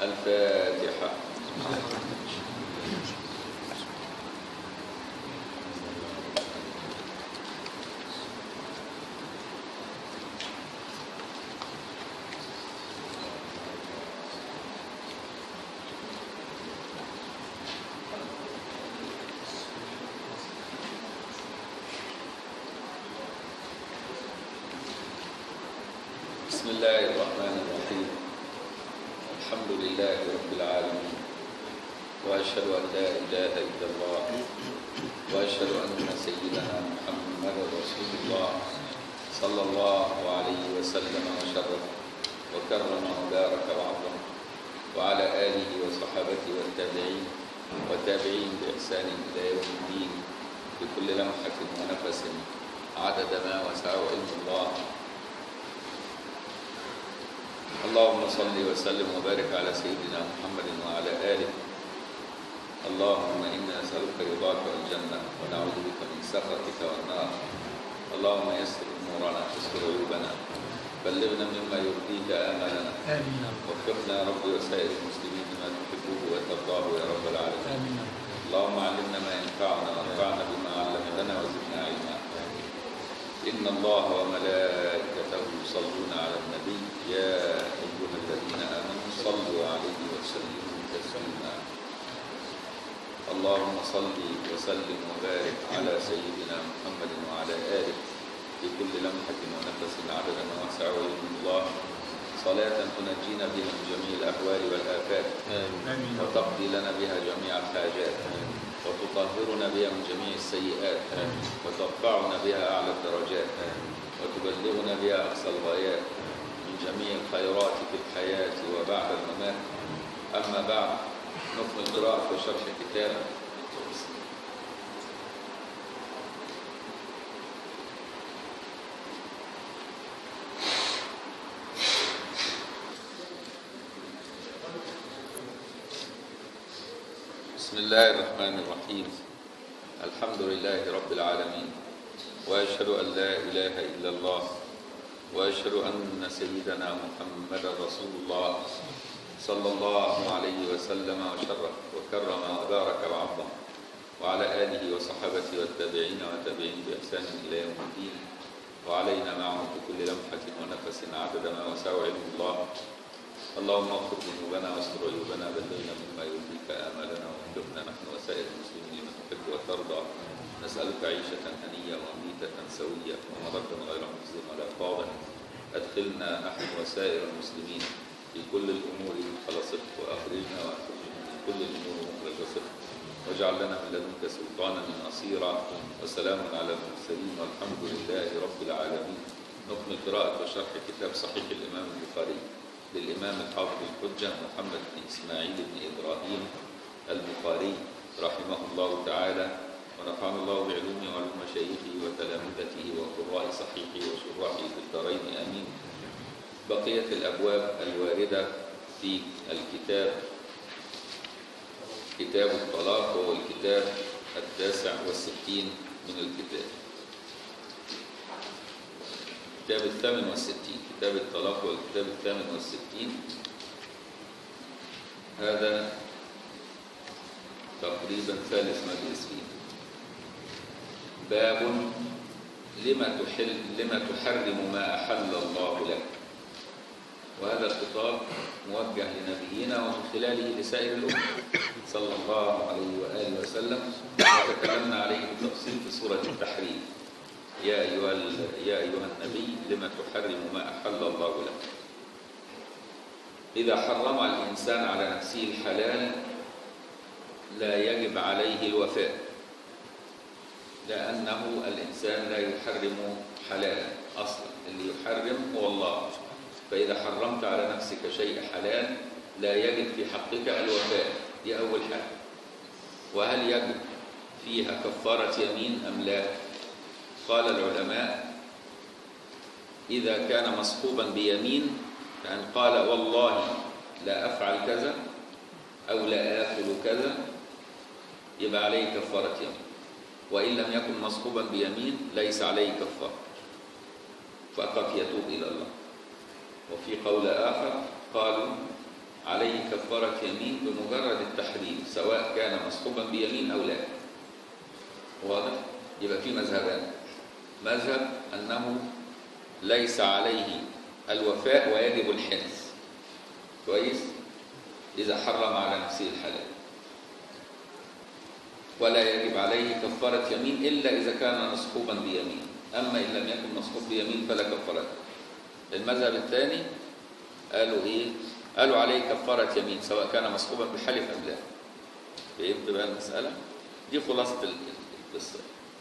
الفاتحة بسم الله الرحمن الرحيم الحمد لله رب العالمين وأشهد أن لا إله إلا الله وأشهد أن سيدنا محمد رسول الله صلى الله عليه وسلم وشرف وكرم وبارك وعظم وعلى آله وصحابته والتابعين والتابعين بإحسان إلى يوم الدين بكل لمحة ونفس عدد ما وسعه علم الله اللهم صل وسلم وبارك على سيدنا محمد وعلى آله اللهم إنا نسألك رضاك والجنة ونعوذ بك من سخطك والنار اللهم يسر أمورنا استر عيوبنا بلغنا مما يرضيك آمالنا آمين وفقنا يا رب وسائر المسلمين لما تحبه وترضاه يا رب العالمين آمين اللهم علمنا ما ينفعنا وانفعنا بما علمتنا وزدنا علما إن الله وملائكته يصلون على النبي يا أيها الذين آمنوا صلوا عليه وسلموا تسليما اللهم صل وسلم وبارك على سيدنا محمد وعلى آله في كل لمحة ونفس عدد ما وسعه علم الله صلاة تنجينا بها من جميع الأهوال والآفات آمين وتقضي لنا بها جميع الحاجات وتطهرنا بها من جميع السيئات وترفعنا بها أعلى الدرجات وتبلغنا بها أقصى الغايات من جميع الخيرات في الحياة وبعد الممات أما بعد نكمل قراءة وشرح كتاب بسم الله الرحمن الرحيم الحمد لله رب العالمين واشهد ان لا اله الا الله واشهد ان سيدنا محمدا رسول الله صلى الله عليه وسلم وشرف وكرم وبارك وعظم وعلى اله وصحبه والتابعين وتابعين باحسان الى يوم الدين وعلينا معهم بكل لمحه ونفس عدد ما وسع علم الله اللهم اغفر ذنوبنا واستر عيوبنا بلغنا مما يرضيك امالنا وارزقنا نحن وسائر المسلمين من تحب وترضى نسالك عيشه هنيه وميته سويه ومردا غير مخزي ولا فاضح ادخلنا نحن وسائر المسلمين في كل الامور مدخل صدق واخرجنا واخرجنا من كل الامور مخرج صدق واجعل لنا من لدنك سلطانا نصيرا وسلام على المرسلين والحمد لله رب العالمين نكمل قراءة وشرح كتاب صحيح الإمام البخاري للإمام الحافظ الحجة محمد بن إسماعيل بن إبراهيم البخاري رحمه الله تعالى ونفعنا الله بعلومه وعلوم مشايخه وتلامذته وقراء صحيحه وشراحه في الدارين آمين بقية الأبواب الواردة في الكتاب كتاب الطلاق وهو الكتاب التاسع والستين من الكتاب كتاب الثامن والستين كتاب الطلاق والكتاب الثامن والستين هذا تقريبا ثالث مجلس فيه باب لما تحل لما تحرم ما أحل الله لك وهذا الخطاب موجه لنبينا ومن خلاله لسائر الأمة صلى الله عليه وآله وسلم وتكلمنا عليه بالتفصيل في سورة التحريم يا أيها ال- يا أيها النبي لما تحرم ما أحل الله لك إذا حرم الإنسان على نفسه الحلال لا يجب عليه الوفاء لأنه الإنسان لا يحرم حلالا أصلا اللي يحرم هو الله فإذا حرمت على نفسك شيء حلال لا يجب في حقك الوفاء دي أول حاجة وهل يجب فيها كفارة يمين أم لا قال العلماء إذا كان مصحوبا بيمين كأن قال والله لا أفعل كذا أو لا آكل كذا يبقى عليه كفارة يمين وإن لم يكن مصحوبا بيمين ليس عليه كفارة فقط يتوب إلى الله وفي قول آخر قالوا عليه كف كفارة يمين بمجرد التحريم سواء كان مصحوبا بيمين أو لا واضح؟ يبقى في مذهبان مذهب أنه ليس عليه الوفاء ويجب الحنث كويس؟ إذا حرم على نفسه الحلال ولا يجب عليه كفارة يمين إلا إذا كان مصحوبا بيمين أما إن لم يكن مصحوب بيمين فلا كفارة المذهب الثاني قالوا إيه؟ قالوا عليه كفارة يمين سواء كان مصحوبا بحلف أم لا فهمت بقى المسألة؟ دي خلاصة القصة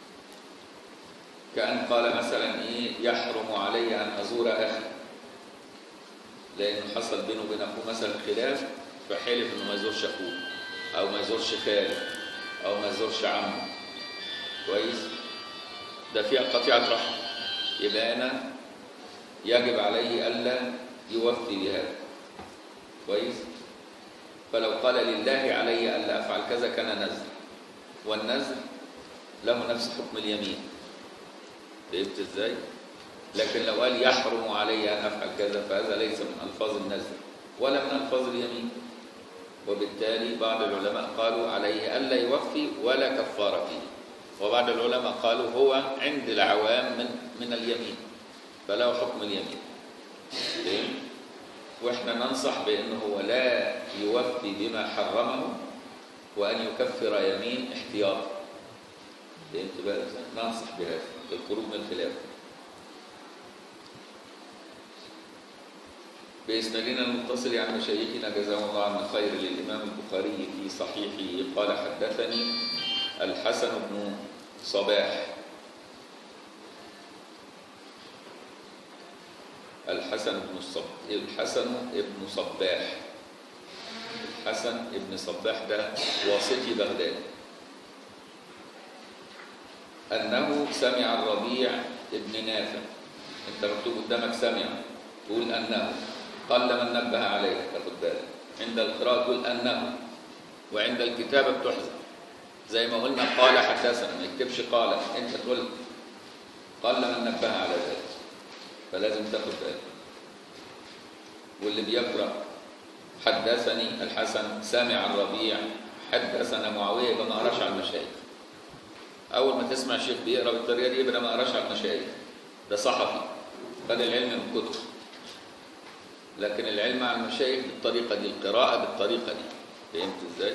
كأن قال مثلا إيه يحرم علي أن أزور أخي لأنه حصل بينه وبين أخوه مثلا خلاف فحلف إنه ما يزورش أخوه أو ما يزورش خاله أو ما يزورش عمه كويس ده فيها قطيعة رحم يبقى أنا يجب عليه ألا يوفي بهذا كويس فلو قال لله علي ألا أفعل كذا كان نذر والنذر له نفس حكم اليمين فهمت ازاي؟ لكن لو قال يحرم علي ان افعل كذا فهذا ليس من الفاظ النذر ولا من الفاظ اليمين وبالتالي بعض العلماء قالوا عليه الا يوفي ولا كفاره فيه وبعض العلماء قالوا هو عند العوام من من اليمين فله حكم اليمين فهم؟ واحنا ننصح بانه هو لا يوفي بما حرمه وان يكفر يمين احتياطا فهمت بقى ننصح بهذا الخروج من الخلاف بإسنادنا المتصل عن مشايخنا جزاهم الله عنا خير للإمام البخاري في صحيحه قال حدثني الحسن بن صباح الحسن بن الصب الحسن بن صباح الحسن بن صباح ده واسطي بغداد أنه سمع الربيع ابن نافع أنت مكتوب قدامك سمع تقول أنه قل من نبه عليه تاخد بالك عند القراءة تقول أنه وعند الكتابة بتحذف زي ما قلنا قال حدثنا ما يكتبش قال أنت تقول قل من نبه على ذلك فلازم تاخد بالك واللي بيقرأ حدثني الحسن سمع الربيع حدثنا معاوية يبقى ما قراش على المشايخ اول ما تسمع شيخ بيقرا بالطريقه دي يبقى ما قراش على المشايخ ده صحفي خد العلم من كتب لكن العلم على المشايخ بالطريقه دي القراءه بالطريقه دي فهمت ازاي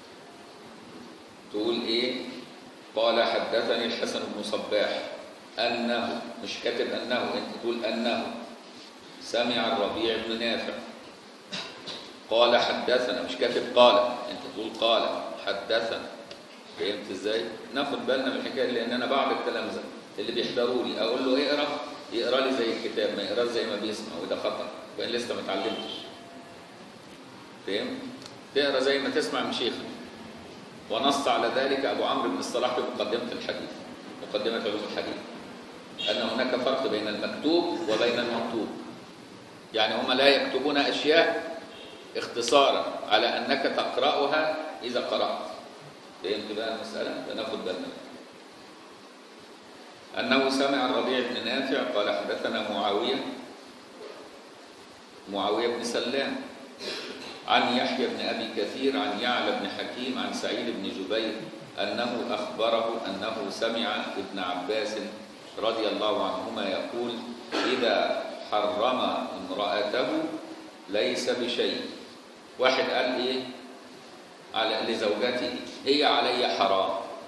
تقول ايه قال حدثني الحسن بن صباح انه مش كاتب انه انت تقول انه سمع الربيع بن نافع قال حدثنا مش كاتب قال انت تقول قال حدثنا فهمت ازاي؟ ناخد بالنا من الحكايه لان انا بعض التلامذه اللي بيحضروا لي اقول له اقرا يقرا لي زي الكتاب ما يقراش زي ما بيسمع وده خطا وان لسه ما اتعلمتش. فهمت؟ تقرا زي ما تسمع من شيخك. ونص على ذلك ابو عمرو بن الصلاح في مقدمه الحديث مقدمه علوم الحديث ان هناك فرق بين المكتوب وبين المكتوب. يعني هم لا يكتبون اشياء اختصارا على انك تقراها اذا قرات. فهمت بقى المسألة؟ فناخد بالنا أنه سمع الربيع بن نافع قال حدثنا معاوية معاوية بن سلام عن يحيى بن أبي كثير عن يعلى بن حكيم عن سعيد بن جبير أنه أخبره أنه سمع ابن عباس رضي الله عنهما يقول إذا حرم امرأته ليس بشيء واحد قال إيه على لزوجته هي علي حرام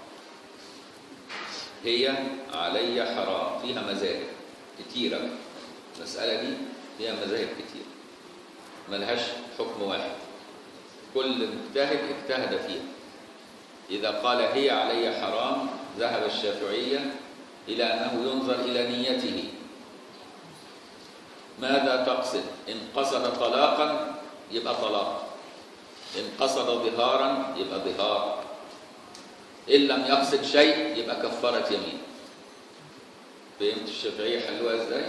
هي علي حرام فيها مذاهب كتيرة بقى. المسألة دي فيها مذاهب كتير ملهاش حكم واحد كل مجتهد اجتهد فيها إذا قال هي علي حرام ذهب الشافعية إلى أنه ينظر إلى نيته ماذا تقصد إن قصد طلاقا يبقى طلاق إن قصد ظهارا يبقى ظهار إن لم يقصد شيء يبقى كفارة يمين فهمت الشافعية حلوها إزاي؟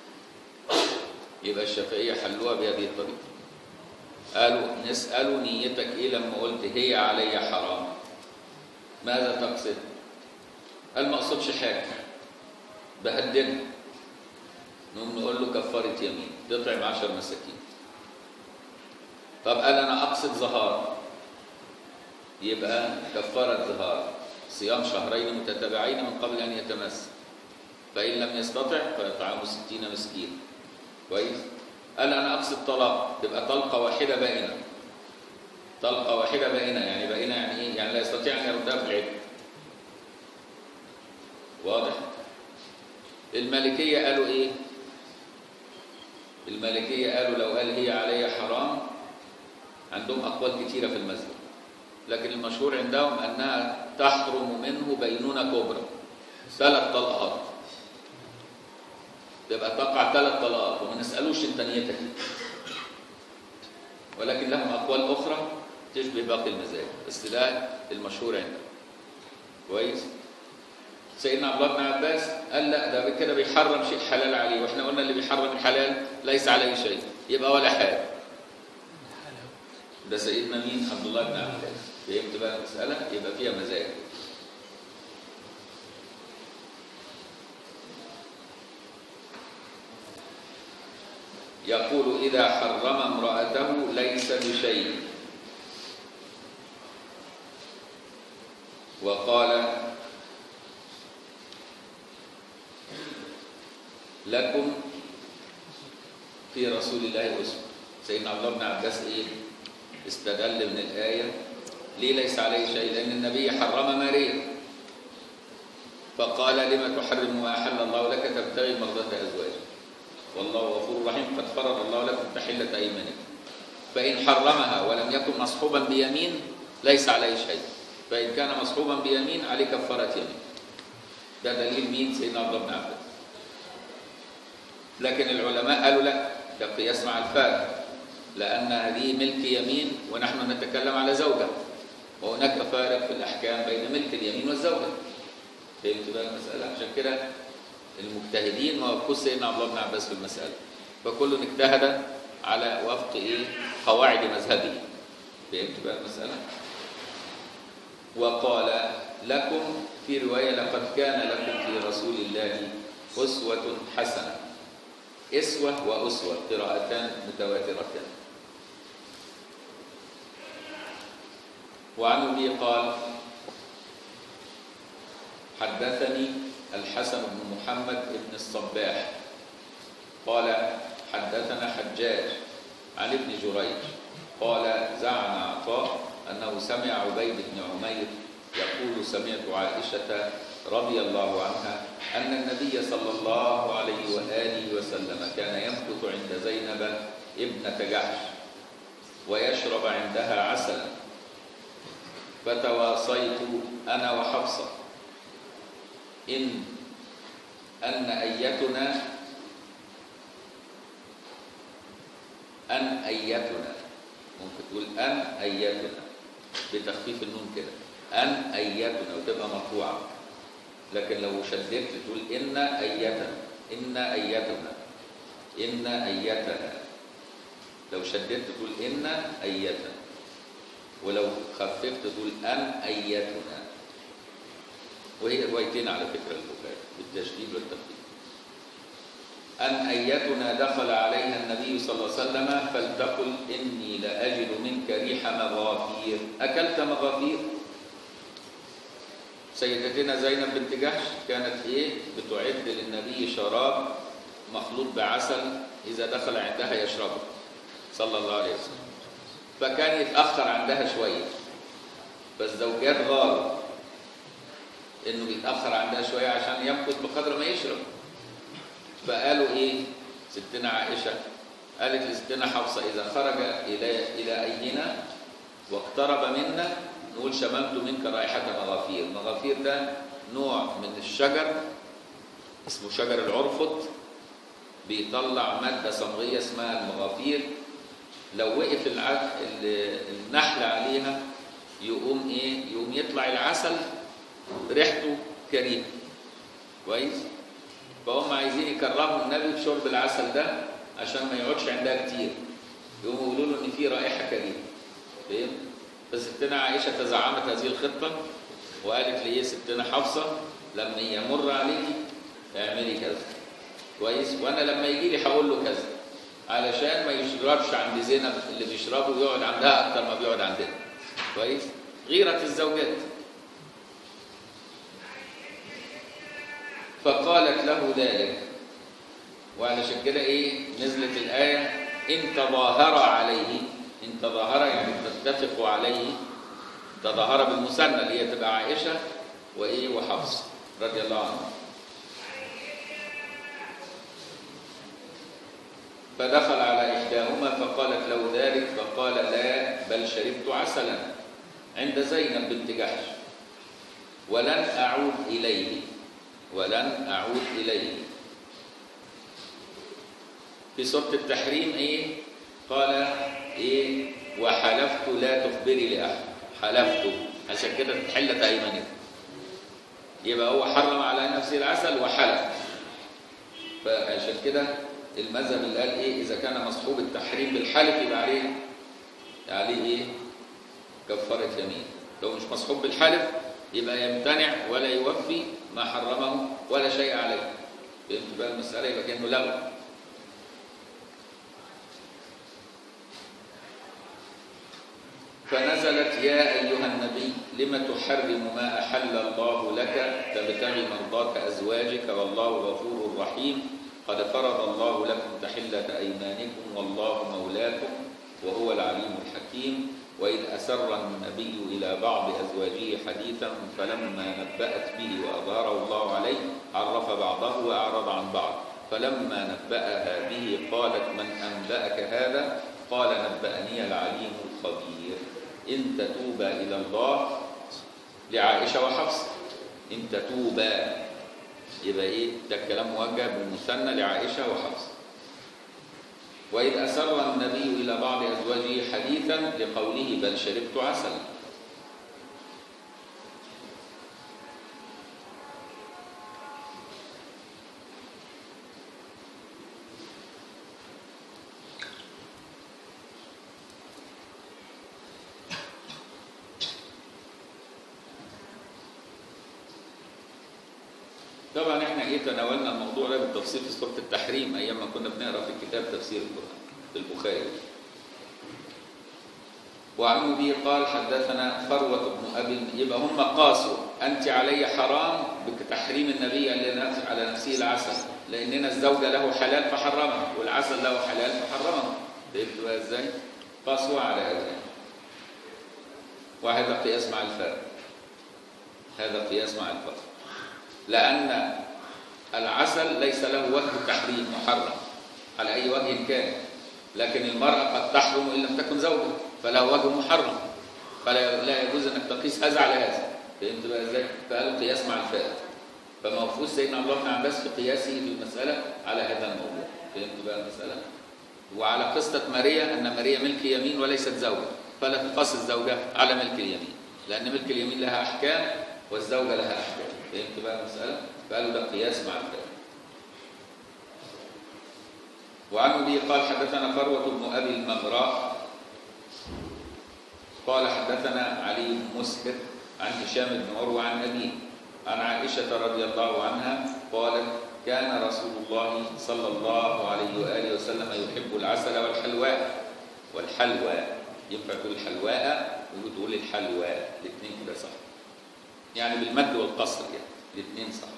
يبقى الشافعية حلوها بهذه الطريقة قالوا نسأله نيتك إيه لما قلت هي علي حرام ماذا تقصد؟ قال ما أقصدش حاجة بهددها نقوم نقول له كفارة يمين تطعم عشر مساكين طب قال أنا أقصد أقصد ظهار يبقى كفارة ظهار صيام شهرين متتابعين من قبل أن يتمس فإن لم يستطع فيطعم ستين مسكين كويس قال أنا أقصد طلاق تبقى طلقة واحدة بائنة طلقة واحدة بائنة يعني بائنة يعني إيه؟ يعني لا يستطيع أن يردها في العدة واضح؟ المالكية قالوا إيه؟ المالكية قالوا لو قال هي علي حرام عندهم أقوال كثيرة في المذهب لكن المشهور عندهم أنها تحرم منه بينونة كبرى ثلاث طلقات تبقى تقع ثلاث طلقات وما نسألوش انت نيتك ولكن لهم أقوال أخرى تشبه باقي المذاهب بس ده المشهور عندهم كويس سيدنا عبد الله بن عباس قال لا ده كده بيحرم شيء حلال عليه واحنا قلنا اللي بيحرم الحلال ليس عليه شيء يبقى ولا حاجه ده سيدنا مين عبد الله بن عباس فهمت بقى المساله يبقى فيها مزايا يقول إذا حرم امرأته ليس بشيء وقال لكم في رسول الله أسوة سيدنا عبد الله بن عباس إيه استدل من الآية ليه ليس عليه شيء لأن النبي حرم ماريا فقال لما تحرم ما أحل الله لك تبتغي مرضات أزواجك والله غفور رحيم قد فرض الله لكم تحلة أيمانكم فإن حرمها ولم يكن مصحوبا بيمين ليس عليه شيء فإن كان مصحوبا بيمين عليه كفارة يمين ده دليل مين سيدنا عبد الله بن عباس لكن العلماء قالوا لا ده قياس مع الفارق لأن هذه ملك يمين ونحن نتكلم على زوجة وهناك فارق في الأحكام بين ملك اليمين والزوجة فهمت بقى المسألة عشان كده المجتهدين ما وافقوش سيدنا عبد الله بن عباس في المسألة فكل اجتهد على وفق إيه قواعد مذهبه فهمت بقى المسألة وقال لكم في رواية لقد كان لكم في رسول الله أسوة حسنة إسوة وأسوة قراءتان متواترتان وعن أبي قال حدثني الحسن بن محمد بن الصباح قال حدثنا حجاج عن ابن جريج قال زعم عطاء أنه سمع عبيد بن عمير يقول سمعت عائشة رضي الله عنها أن النبي صلى الله عليه وآله وسلم كان يمكث عند زينب ابنة جحش ويشرب عندها عسلا فتواصيت أنا وحفصة إن أن أيتنا أن أيتنا ممكن تقول أن أيتنا بتخفيف النون كده أن أيتنا وتبقى مرفوعة لكن لو شددت تقول إن أيتنا إن أيتنا إن أيتنا لو شددت تقول إن أيتنا ولو خففت تقول أن أيتنا وهي روايتين على فكرة البخاري بالتشديد والتخفيف أن أيتنا دخل عليها النبي صلى الله عليه وسلم فلتقل إني لأجد منك ريح مغافير أكلت مغافير سيدتنا زينب بنت جحش كانت إيه بتعد للنبي شراب مخلوط بعسل إذا دخل عندها يشربه صلى الله عليه وسلم فكان يتأخر عندها شوية فالزوجات غاروا إنه بيتأخر عندها شوية عشان يمكث بقدر ما يشرب فقالوا إيه ستنا عائشة قالت لستنا حفصة إذا خرج إلى إلى أينا واقترب منا نقول شممت منك رائحة مغافير مغافير ده نوع من الشجر اسمه شجر العرفط بيطلع مادة صمغية اسمها المغافير لو وقف الع... النحل عليها يقوم ايه يقوم يطلع العسل ريحته كريهه كويس فهم عايزين يكرموا النبي بشرب العسل ده عشان ما يقعدش عندها كتير يقوموا يقولوا له ان في رائحه كريهه فاهم فستنا عائشه تزعمت هذه الخطه وقالت لي ستنا حفصه لما يمر عليكي اعملي كذا كويس وانا لما يجي لي هقول له كذا علشان ما يشربش عند زينب اللي بيشربه ويقعد عندها اكتر ما بيقعد عندنا كويس غيرة الزوجات فقالت له ذلك وعلشان كده ايه نزلت الآية إن تظاهر عليه إن تظاهر يعني تتفق عليه تظاهر بالمثنى اللي هي تبقى عائشة وإيه وحفص رضي الله عنهم فدخل على إحداهما فقالت له ذلك فقال لا بل شربت عسلا عند زينب بنت جحش ولن أعود إليه ولن أعود إليه في سورة التحريم إيه قال إيه وحلفت لا تخبري لأحد حلفت عشان كده تحلت أيمانكم يبقى هو حرم على نفسه العسل وحلف فعشان كده المذهب اللي قال ايه اذا كان مصحوب التحريم بالحلف يبقى عليه عليه ايه كفاره يمين لو مش مصحوب بالحلف يبقى يمتنع ولا يوفي ما حرمه ولا شيء عليه فهمت بقى المساله يبقى كانه لغو فنزلت يا أيها النبي لم تحرم ما أحل الله لك تبتغي مرضات أزواجك والله غفور رحيم قد فرض الله لكم تحلة أيمانكم والله مولاكم وهو العليم الحكيم وإذ أسر النبي إلى بعض أزواجه حديثا فلما نبأت به وأظهره الله عليه عرف بعضه وأعرض عن بعض فلما نبأها به قالت من أنبأك هذا قال نبأني العليم الخبير إن تتوبا إلى الله لعائشة وحفص إن تتوبا يبقى إيه ده الكلام موجه بالمثنى لعائشة وحفص وإذ أسر النبي إلى بعض أزواجه حديثا لقوله بل شربت عسلا طبعا احنا ايه تناولنا الموضوع ده بالتفصيل في سوره التحريم ايام ما كنا بنقرا في كتاب تفسير القران في البخاري وعن ابي قال حدثنا فروه بن ابي يبقى هم قاسوا انت علي حرام بتحريم النبي على نفسه العسل لاننا الزوجه له حلال فحرمه والعسل له حلال فحرمه فهمت بقى ازاي؟ قاسوا على هذا وهذا قياس مع الفرق هذا قياس مع الفرق لأن العسل ليس له وجه تحريم محرم على أي وجه كان لكن المرأة قد تحرم إن لم تكن زوجة فله وجه محرم فلا لا يجوز أنك تقيس هذا على هذا فهمت بقى إزاي؟ فقالوا قياس مع الفائت فما فوز سيدنا عبد الله بن عباس في قياسه في المسألة على هذا الموضوع فهمت بقى المسألة؟ وعلى قصة ماريا أن ماريا ملك يمين وليست زوجة فلا تقاس الزوجة على ملك اليمين لأن ملك اليمين لها أحكام والزوجة لها أحكام فهمت بقى المسألة؟ فقالوا ده قياس مع الفعل. وعن أبي قال حدثنا فروة بن أبي المغراء قال حدثنا علي بن مسكر عن هشام بن عروة عن أبيه عن عائشة رضي الله عنها قالت كان رسول الله صلى الله عليه وآله وسلم يحب العسل والحلواء والحلوى ينفع تقول الحلواء وتقول الحلوى الاثنين كده صح يعني بالمد والقصر يعني الاثنين صح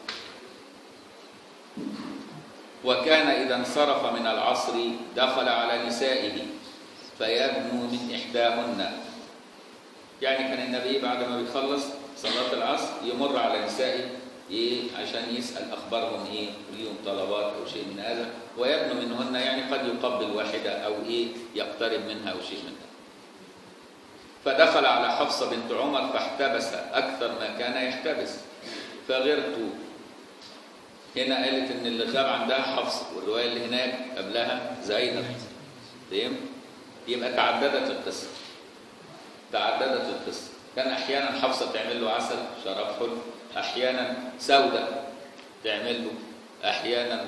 وكان إذا انصرف من العصر دخل على نسائه فيدنو من إحداهن يعني كان النبي بعد ما بيخلص صلاة العصر يمر على نسائه إيه عشان يسأل أخبارهم إيه وليهم طلبات أو شيء من هذا ويدنو منهن يعني قد يقبل واحدة أو إيه يقترب منها أو شيء من هذا فدخل على حفصة بنت عمر فاحتبس أكثر ما كان يحتبس فغرت هنا قالت ان اللي غاب عندها حفص والروايه اللي هناك قبلها زينب فهم يبقى تعددت القصه تعددت القصه كان احيانا حفصه تعمل له عسل شراب حلو احيانا سوده تعمل له احيانا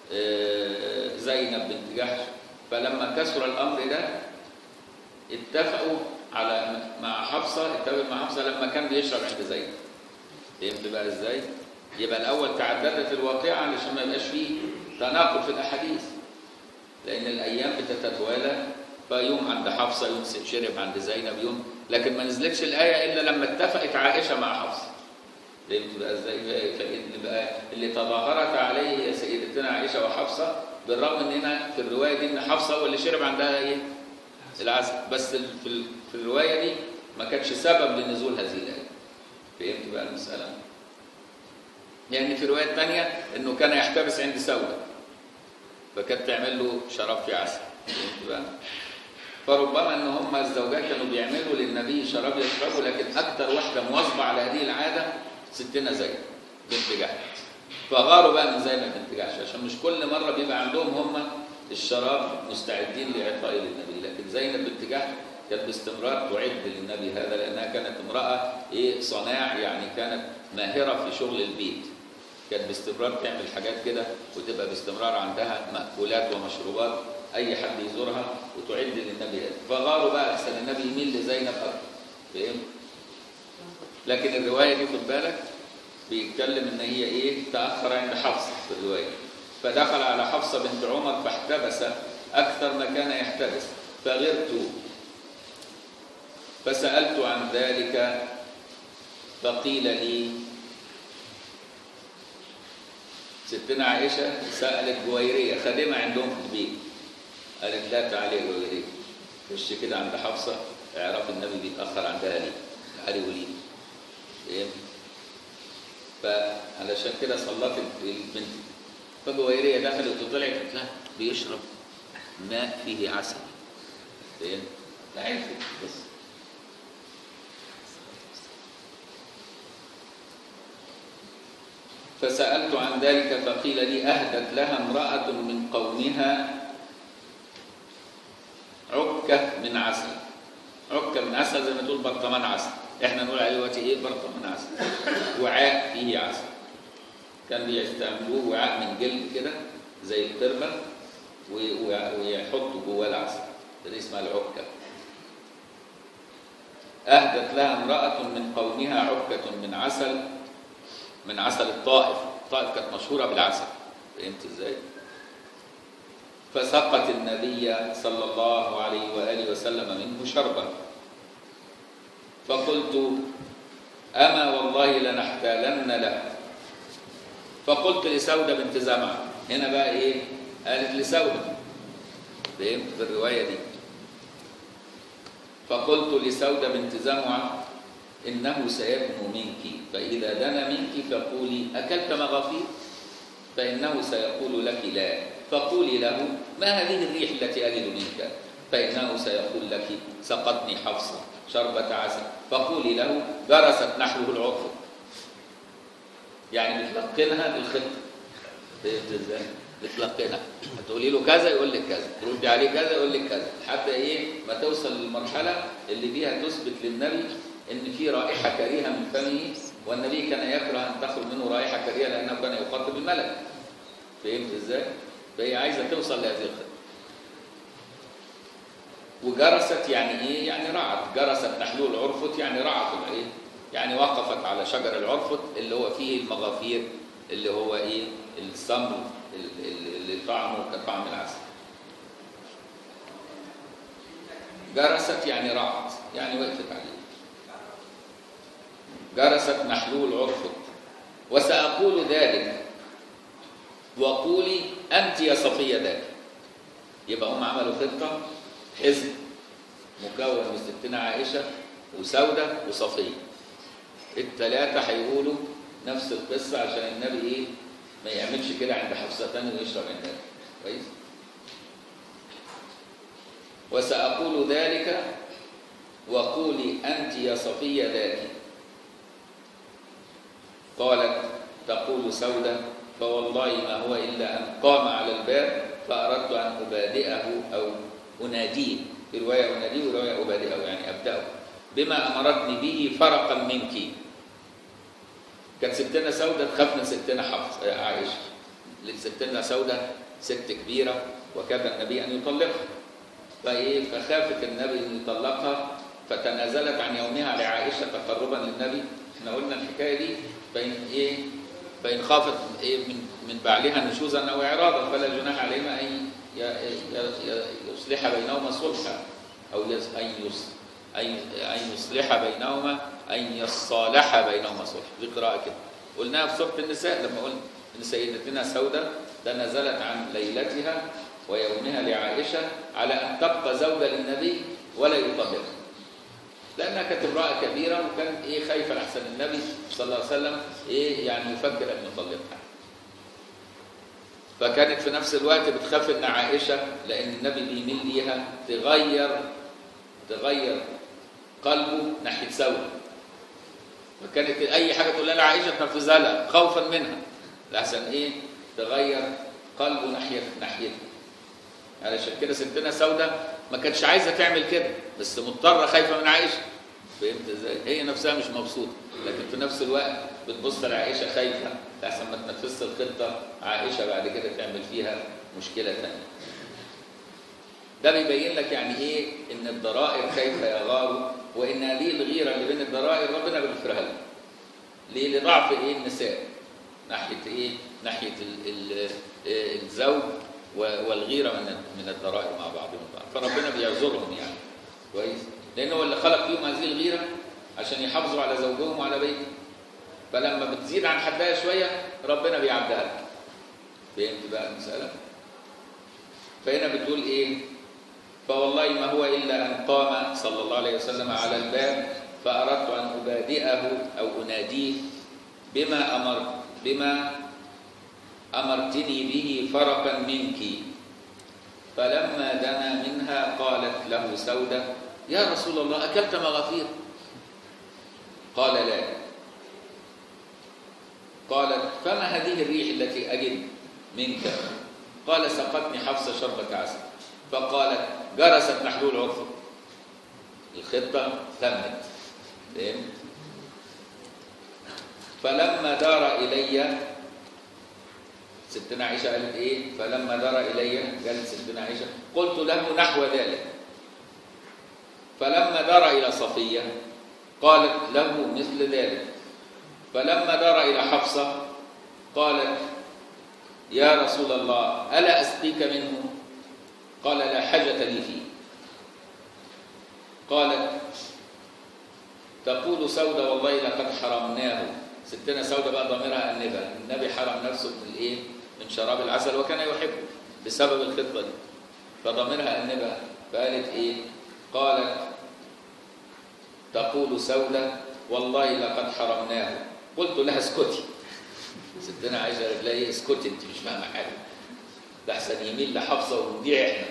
زينب بنت جحش فلما كسر الامر ده اتفقوا على مع حفصه اتفق مع حفصه لما كان بيشرب عند زينب فهمت بقى ازاي؟ يبقى الاول تعددت الواقعه علشان ما يبقاش فيه تناقض في الاحاديث لان الايام بتتوالى فيوم عند حفصه يوم شرب عند زينب يوم لكن ما نزلتش الايه الا لما اتفقت عائشه مع حفصه فهمت بقى ازاي فاللي بقى اللي تظاهرت عليه هي سيدتنا عائشه وحفصه بالرغم ان هنا في الروايه دي ان حفصه هو اللي شرب عندها ايه العسل بس ال- في ال- في الروايه دي ما كانش سبب لنزول هذه الايه فهمت بقى المساله يعني في روايه ثانيه انه كان يحتبس عند سوده فكانت تعمل له شراب في عسل فهمت بقى فربما ان هم الزوجات كانوا بيعملوا للنبي شراب يشربه لكن اكثر واحده مواظبه على هذه العاده ستنا زينب بنت جحش فغاروا بقى من زينب بنت جحش عشان مش كل مره بيبقى عندهم هم الشراب مستعدين لاعطائه للنبي لكن زينب بنت جحش كانت باستمرار تعد للنبي هذا لانها كانت امراه ايه صناع يعني كانت ماهره في شغل البيت كانت باستمرار تعمل حاجات كده وتبقى باستمرار عندها مأكولات ومشروبات اي حد يزورها وتعد للنبي هذا فغاروا بقى احسن النبي يميل لزينب اكتر فاهم لكن الروايه دي خد بالك بيتكلم ان هي ايه تاخر عند حفصه في الروايه فدخل على حفصه بنت عمر فاحتبس اكثر ما كان يحتبس فغرت فسالت عن ذلك فقيل لي ستنا عائشه سالت جويريه خادمه عندهم في البيت قالت لا تعالي يا جويريه خش كده عند حفصه اعرف النبي بيتاخر عندها ليه تعالي قولي لي فهمت فعلشان كده صلت البنت فجويريه دخلت وطلعت قالت لها بيشرب ماء فيه عسل فهمت فعرفت بس فسألت عن ذلك فقيل لي أهدت لها امرأة من قومها عكة من عسل عكة من عسل زي ما تقول برطمان عسل احنا نقول عليه دلوقتي ايه برطمان عسل وعاء فيه عسل كان بيستعملوه وعاء من جلد كده زي القربة و- و- ويحطوا جواه العسل ده اسمها العكة أهدت لها امرأة من قومها عكة من عسل من عسل الطائف الطائف كانت مشهورة بالعسل فهمت ازاي فسقت النبي صلى الله عليه وآله وسلم منه شربا فقلت أما والله لنحتالن له فقلت لسودة بنت زمعة هنا بقى إيه قالت لسودة فهمت في الرواية دي فقلت لسودة بنت زمعة إنه سيدنو منك فإذا دنا منك فقولي أكلت مغافير فإنه سيقول لك لا فقولي له ما هذه الريح التي أجد منك فإنه سيقول لك سقتني حفصة شربة عسل فقولي له جرست نحوه العرف يعني بتلقنها بالخطة فهمت ازاي؟ بتلقنها هتقولي له كذا يقول لك كذا تردي عليه كذا يقول لك كذا حتى ايه ما توصل للمرحله اللي بيها تثبت للنبي ان في رائحه كريهه من فمه والنبي كان يكره ان تخرج منه رائحه كريهه لانه كان يخاطب الملك فهمت ازاي؟ فهي عايزه توصل لهذه الخطه وجرست يعني ايه؟ يعني رعت جرست نحلو العرفت يعني رعت الايه؟ يعني وقفت على شجر العرفت اللي هو فيه المغافير اللي هو ايه؟ السمر اللي اللي طعمه كطعم العسل. جرست يعني رعت يعني وقفت عليه. جرست نحلو العرفت وسأقول ذلك وقولي أنت يا صفية ذاك يبقى هم عملوا خطة حزب مكون من ستنا عائشة وسودة وصفية الثلاثة هيقولوا نفس القصة عشان النبي إيه ما يعملش كده عند حفصة تاني ويشرب عندها كويس وسأقول ذلك وقولي أنت يا صفية ذاك قالت تقول سودة فوالله ما هو إلا أن قام على الباب فأردت أن أبادئه أو أناديه في رواية أناديه ورواية أبادئه يعني أبدأه بما أمرتني به فرقا منك كانت ستنا سودة تخاف من ستنا حفص عائشة لأن ستنا سودة ست كبيرة وكاد النبي أن يطلقها فإيه فخافت النبي أن يطلقها فتنازلت عن يومها لعائشة تقربا للنبي احنا قلنا الحكاية دي فإن إيه فإن خافت إيه من من بعلها نشوزا أو إعراضا فلا جناح عليهما أن ي- ي- ي- يصلح بينهما صلحا أو يز- أن يص- أن- أن يصلح بينهما أن يصالح بينهما صلحا دي قراءة كده قلناها في سورة النساء لما قلنا إن سيدتنا سودة تنازلت عن ليلتها ويومها لعائشة على أن تبقى زوجة للنبي ولا يطلقها لانها كانت امراه كبيره وكانت ايه خايفه لحسن النبي صلى الله عليه وسلم ايه يعني يفكر ان يطلقها فكانت في نفس الوقت بتخاف ان عائشه لان النبي بيميل ليها تغير تغير قلبه ناحيه سوده فكانت اي حاجه تقول لها عائشه تنفذها لها خوفا منها لحسن ايه تغير قلبه ناحيه ناحيتها علشان كده ستنا سودة ما كانتش عايزه تعمل كده بس مضطره خايفه من عائشه فهمت ازاي؟ هي نفسها مش مبسوطه لكن في نفس الوقت بتبص لعائشه خايفه لحسن ما تنفذش الخطه عائشه بعد كده تعمل فيها مشكله ثانيه. ده بيبين لك يعني ايه ان الضرائر كيف يغار وان هذه الغيره اللي بين الضرائر ربنا بيغفرها لنا. ليه؟ لضعف ايه النساء ناحيه ايه؟ ناحيه ال ال الزوج والغيره من من الضرائر مع بعضهم البعض فربنا بيعذرهم يعني كويس لانه هو اللي خلق فيهم هذه الغيره عشان يحافظوا على زوجهم وعلى بيتهم فلما بتزيد عن حدها شويه ربنا بيعدها لك فهمت بقى المساله فهنا بتقول ايه فوالله ما هو الا ان قام صلى الله عليه وسلم على الباب فاردت ان ابادئه او اناديه بما امر بما أمرتني به فرقا منك فلما دنا منها قالت له سودة يا رسول الله أكلت مغافير قال لا قالت فما هذه الريح التي أجد منك قال سقتني حفصة شربة عسل فقالت جرست محلول عرفة الخطة تمت فهمت فلما دار إلي ستنا عائشة قالت إيه فلما دار إلي قالت ستنا عائشة قلت له نحو ذلك فلما دار إلى صفية قالت له مثل ذلك فلما دار إلى حفصة قالت يا رسول الله ألا أسقيك منه قال لا حاجة لي فيه قالت تقول سودة والله لقد حرمناه ستنا سودة بقى ضميرها النبى النبي حرم نفسه من الايه من شراب العسل وكان يحبه بسبب الخطة دي فضميرها النبى فقالت ايه قالت تقول سودة والله لقد حرمناه قلت لها اسكتي ستنا عايشة قالت لها ايه اسكتي انت مش فاهمة حاجة ده احسن يميل لحفصة ونضيع احنا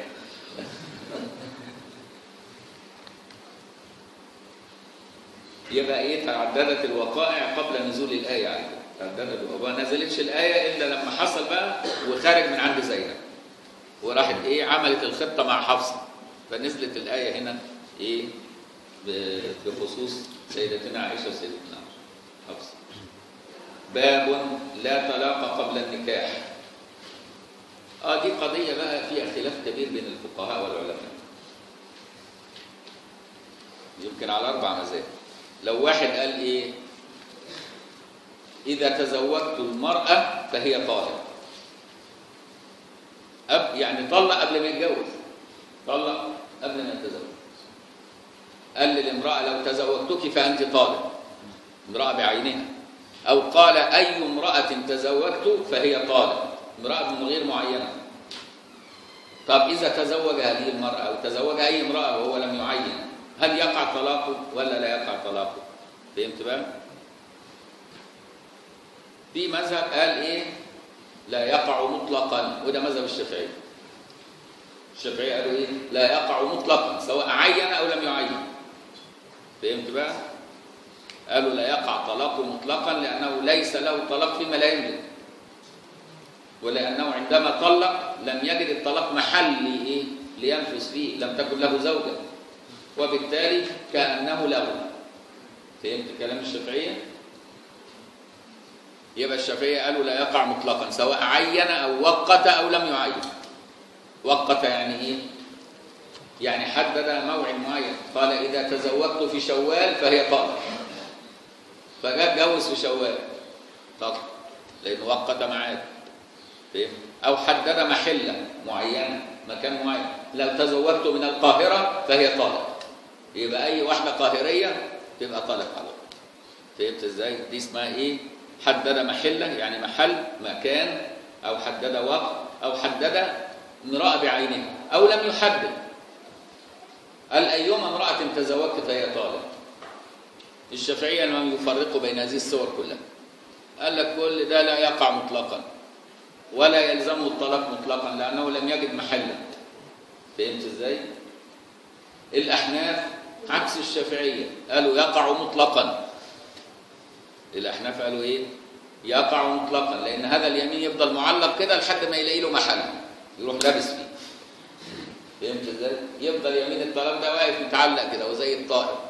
يبقى ايه تعددت الوقائع قبل نزول الايه عليه تعددت وما نزلتش الايه الا لما حصل بقى وخارج من عند زينب وراحت ايه عملت الخطه مع حفصه فنزلت الايه هنا ايه بخصوص سيدتنا عائشه وسيدتنا حفصه باب لا طلاق قبل النكاح اه دي قضيه بقى فيها خلاف كبير بين الفقهاء والعلماء يمكن على اربع مذاهب لو واحد قال ايه اذا تزوجت المراه فهي طالق أب يعني طلق قبل ما يتجوز طلق قبل ما يتزوج قال للامراه لو تزوجتك فانت طالق امراه بعينها او قال اي امراه تزوجت فهي طالق امراه من غير معينه طب اذا تزوج هذه المراه او تزوج اي امراه وهو لم يعين هل يقع طلاقه ولا لا يقع طلاقه فهمت بقى في مذهب قال ايه لا يقع مطلقا وده مذهب الشافعي الشافعي قالوا ايه لا يقع مطلقا سواء عين او لم يعين فهمت بقى قالوا لا يقع طلاقه مطلقا لانه ليس له طلاق فيما لا يملك ولانه عندما طلق لم يجد الطلاق محل ايه لينفذ فيه لم تكن له زوجه وبالتالي كأنه له فهمت كلام الشافعية؟ يبقى الشافعية قالوا لا يقع مطلقا سواء عين أو وقت أو لم يعين وقت يعني إيه؟ يعني حدد موعد معين قال إذا تزوجت في شوال فهي طالق فجاء اتجوز في شوال طلق لأنه وقت معاد فهم؟ او حدد محله معينه مكان معين لو تزوجت من القاهره فهي طالق يبقى اي واحده قاهريه تبقى طالق على طول فهمت ازاي دي اسمها ايه حدد محله يعني محل مكان او حدد وقت او حدد امراه بعينها او لم يحدد قال ايما امراه تزوجت فهي طالق الشافعيه لم يفرقوا بين هذه الصور كلها قال لك كل ده لا يقع مطلقا ولا يلزمه الطلاق مطلقا لانه لم يجد محلا فهمت ازاي الاحناف عكس الشافعيه قالوا يقع مطلقا الاحناف قالوا ايه يقع مطلقا لان هذا اليمين يفضل معلق كده لحد ما يلاقي له محل يروح لابس فيه فهمت ازاي يفضل يمين الطلاق ده واقف متعلق كده وزي الطائر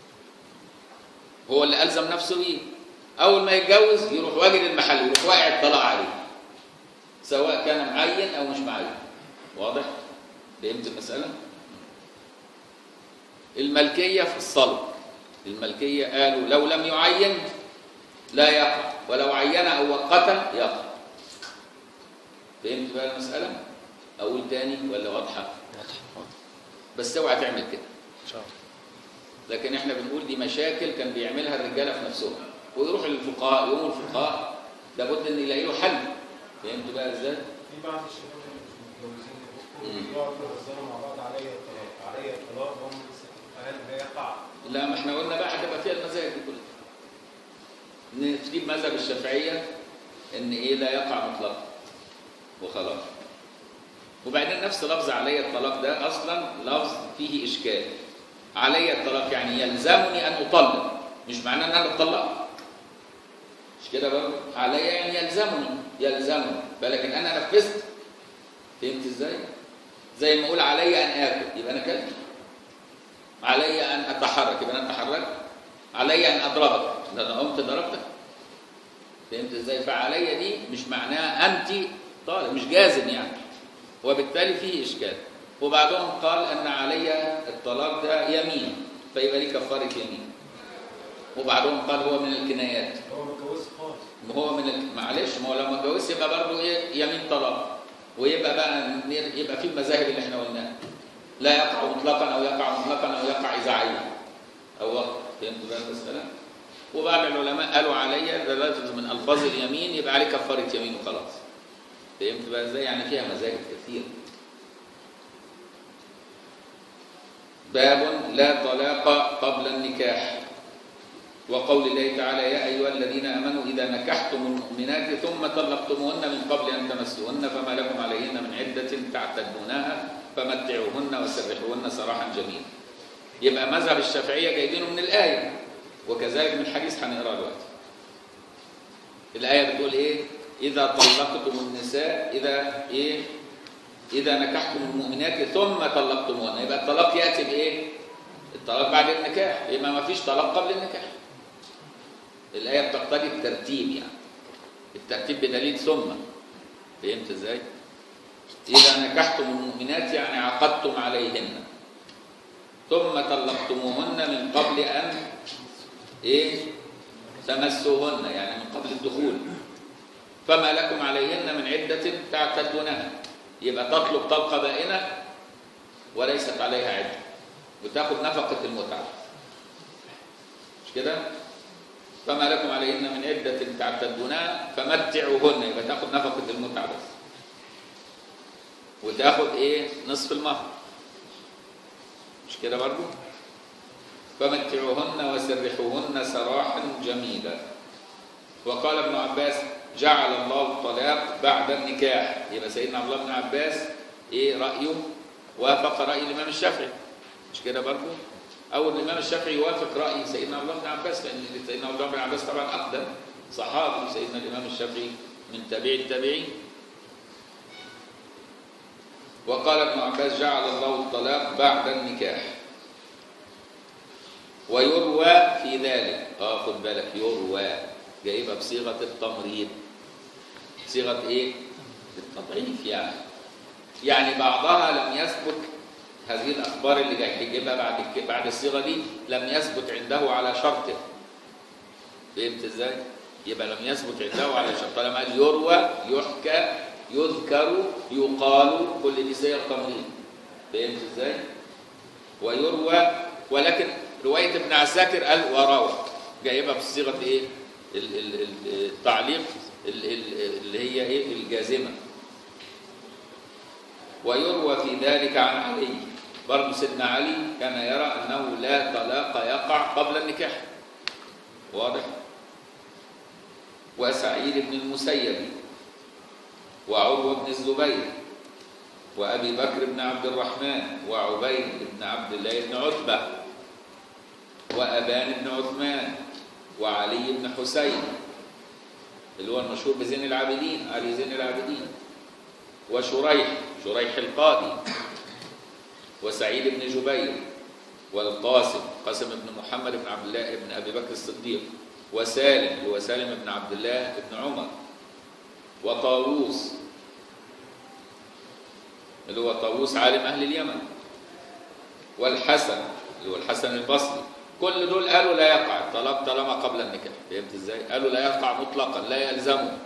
هو اللي الزم نفسه بيه اول ما يتجوز يروح واجد المحل يروح واقع الطلاق عليه سواء كان معين او مش معين واضح فهمت المساله الملكيه في الصلب الملكيه قالوا لو لم يعين لا يقع ولو عين او وقته يقع فهمت بقى المساله اقول تاني ولا واضحه بس اوعى تعمل كده ان شاء الله لكن احنا بنقول دي مشاكل كان بيعملها الرجاله في نفسهم ويروح للفقهاء يقوموا الفقهاء لابد ان يلاقي له حل فهمت بقى ازاي؟ في بعض الشباب اللي مش متجوزين مم. يقعدوا يهزروا مع بعض عليا الطلاق عليا الطلاق وهم لسه هل ده يقع؟ لا ما احنا قلنا بقى هتبقى فيها المذاهب دي كلها نفتي بمذهب الشافعيه ان ايه لا يقع مطلقا وخلاص وبعدين نفس لفظ علي الطلاق ده اصلا لفظ فيه اشكال علي الطلاق يعني يلزمني ان اطلق مش معناه ان انا اتطلق مش كده برضه علي يعني يلزمني يلزمني لكن انا نفذت فهمت ازاي زي ما اقول علي ان اكل يبقى انا اكلت علي ان اتحرك يبقى انا اتحركت علي ان اضربك ده انا قمت ضربتك فهمت ازاي فعلي دي مش معناها انت طالب مش جازم يعني وبالتالي فيه اشكال وبعضهم قال ان علي الطلاق ده يمين فيبقى ليه كفاره يمين وبعضهم قال هو من الكنايات هو متجوز خالص ما هو من ال... معلش ما هو لو ما اتجوزش يبقى برضه ايه يمين طلاق ويبقى بقى نر- يبقى في المذاهب اللي احنا قلناها لا يقع مطلقا او يقع مطلقا او يقع اذا عين او وقت فهمت بقى المساله وبعض العلماء قالوا علي ده لفظ من الفاظ اليمين يبقى عليه كفاره يمين وخلاص فهمت بقى ازاي يعني فيها مذاهب كثير باب لا طلاق قبل النكاح وقول الله تعالى يا أيها الذين آمنوا إذا نكحتم المؤمنات ثم طلقتموهن من قبل أن تمسوهن فما لكم عليهن من عدة تعتدونها فمتعوهن وسرحوهن سراحا جميلا يبقى مذهب الشافعية جايبينه من الآية وكذلك من الحديث هنقراه دلوقتي الآية بتقول إيه إذا طلقتم النساء إذا إيه إذا نكحتم المؤمنات ثم طلقتموهن يبقى الطلاق يأتي بإيه الطلاق بعد النكاح يبقى ما فيش طلاق قبل النكاح الآية بتقتضي الترتيب يعني الترتيب بدليل ثم فهمت ازاي؟ إذا نكحتم المؤمنات يعني عقدتم عليهن ثم طلقتموهن من قبل أن إيه؟ تمسوهن يعني من قبل الدخول فما لكم عليهن من عدة تعتدونها يبقى تطلب طلقة بائنة وليست عليها عدة وتاخد نفقة المتعة مش كده؟ فما لكم عليهن من عدة تعتدونها فمتعوهن يبقى تاخد نفقة المتعة بس وتاخد ايه نصف المهر مش كده برضو فمتعوهن وسرحوهن سراحا جميلا وقال ابن عباس جعل الله الطلاق بعد النكاح يبقى سيدنا عبد الله بن عباس ايه رأيه وافق رأي الإمام الشافعي مش كده برضو أو الإمام الشافعي يوافق رأي سيدنا عبد الله بن عباس لأن سيدنا عبد الله بن عباس طبعا أقدم صحابي سيدنا الإمام الشافعي من تابعي التابعين وقال ابن عباس جعل الله الطلاق بعد النكاح ويروى في ذلك اه خد بالك يروى جايبها بصيغه التمريض صيغه ايه التضعيف يعني يعني بعضها لم يثبت هذه الاخبار اللي جاي يجيبها بعد الك- بعد الصيغه دي لم يثبت عنده على شرطه فهمت ازاي يبقى لم يثبت عنده على شرط طالما قال يروى يحكى يذكر يقال كل دي صيغ تمريض فهمت ازاي؟ ويروى ولكن روايه ابن عساكر قال وروى جايبها بصيغه ايه؟ ال- ال- ال- التعليق ال- ال- اللي هي ايه؟ الجازمه ويروى في ذلك عن علي برضه سيدنا علي كان يرى انه لا طلاق يقع قبل النكاح واضح وسعيد بن المسيب وعروه بن الزبير وابي بكر بن عبد الرحمن وعبيد بن عبد الله بن عتبه وابان بن عثمان وعلي بن حسين اللي هو المشهور بزين العابدين علي زين العابدين وشريح شريح القاضي وسعيد بن جبير والقاسم قاسم بن محمد بن عبد الله بن ابي بكر الصديق وسالم هو سالم بن عبد الله بن عمر وطاووس اللي هو طاووس عالم اهل اليمن والحسن اللي هو الحسن البصري كل دول قالوا لا يقع الطلاق طالما قبل النكاح فهمت ازاي؟ قالوا لا يقع مطلقا لا يلزمه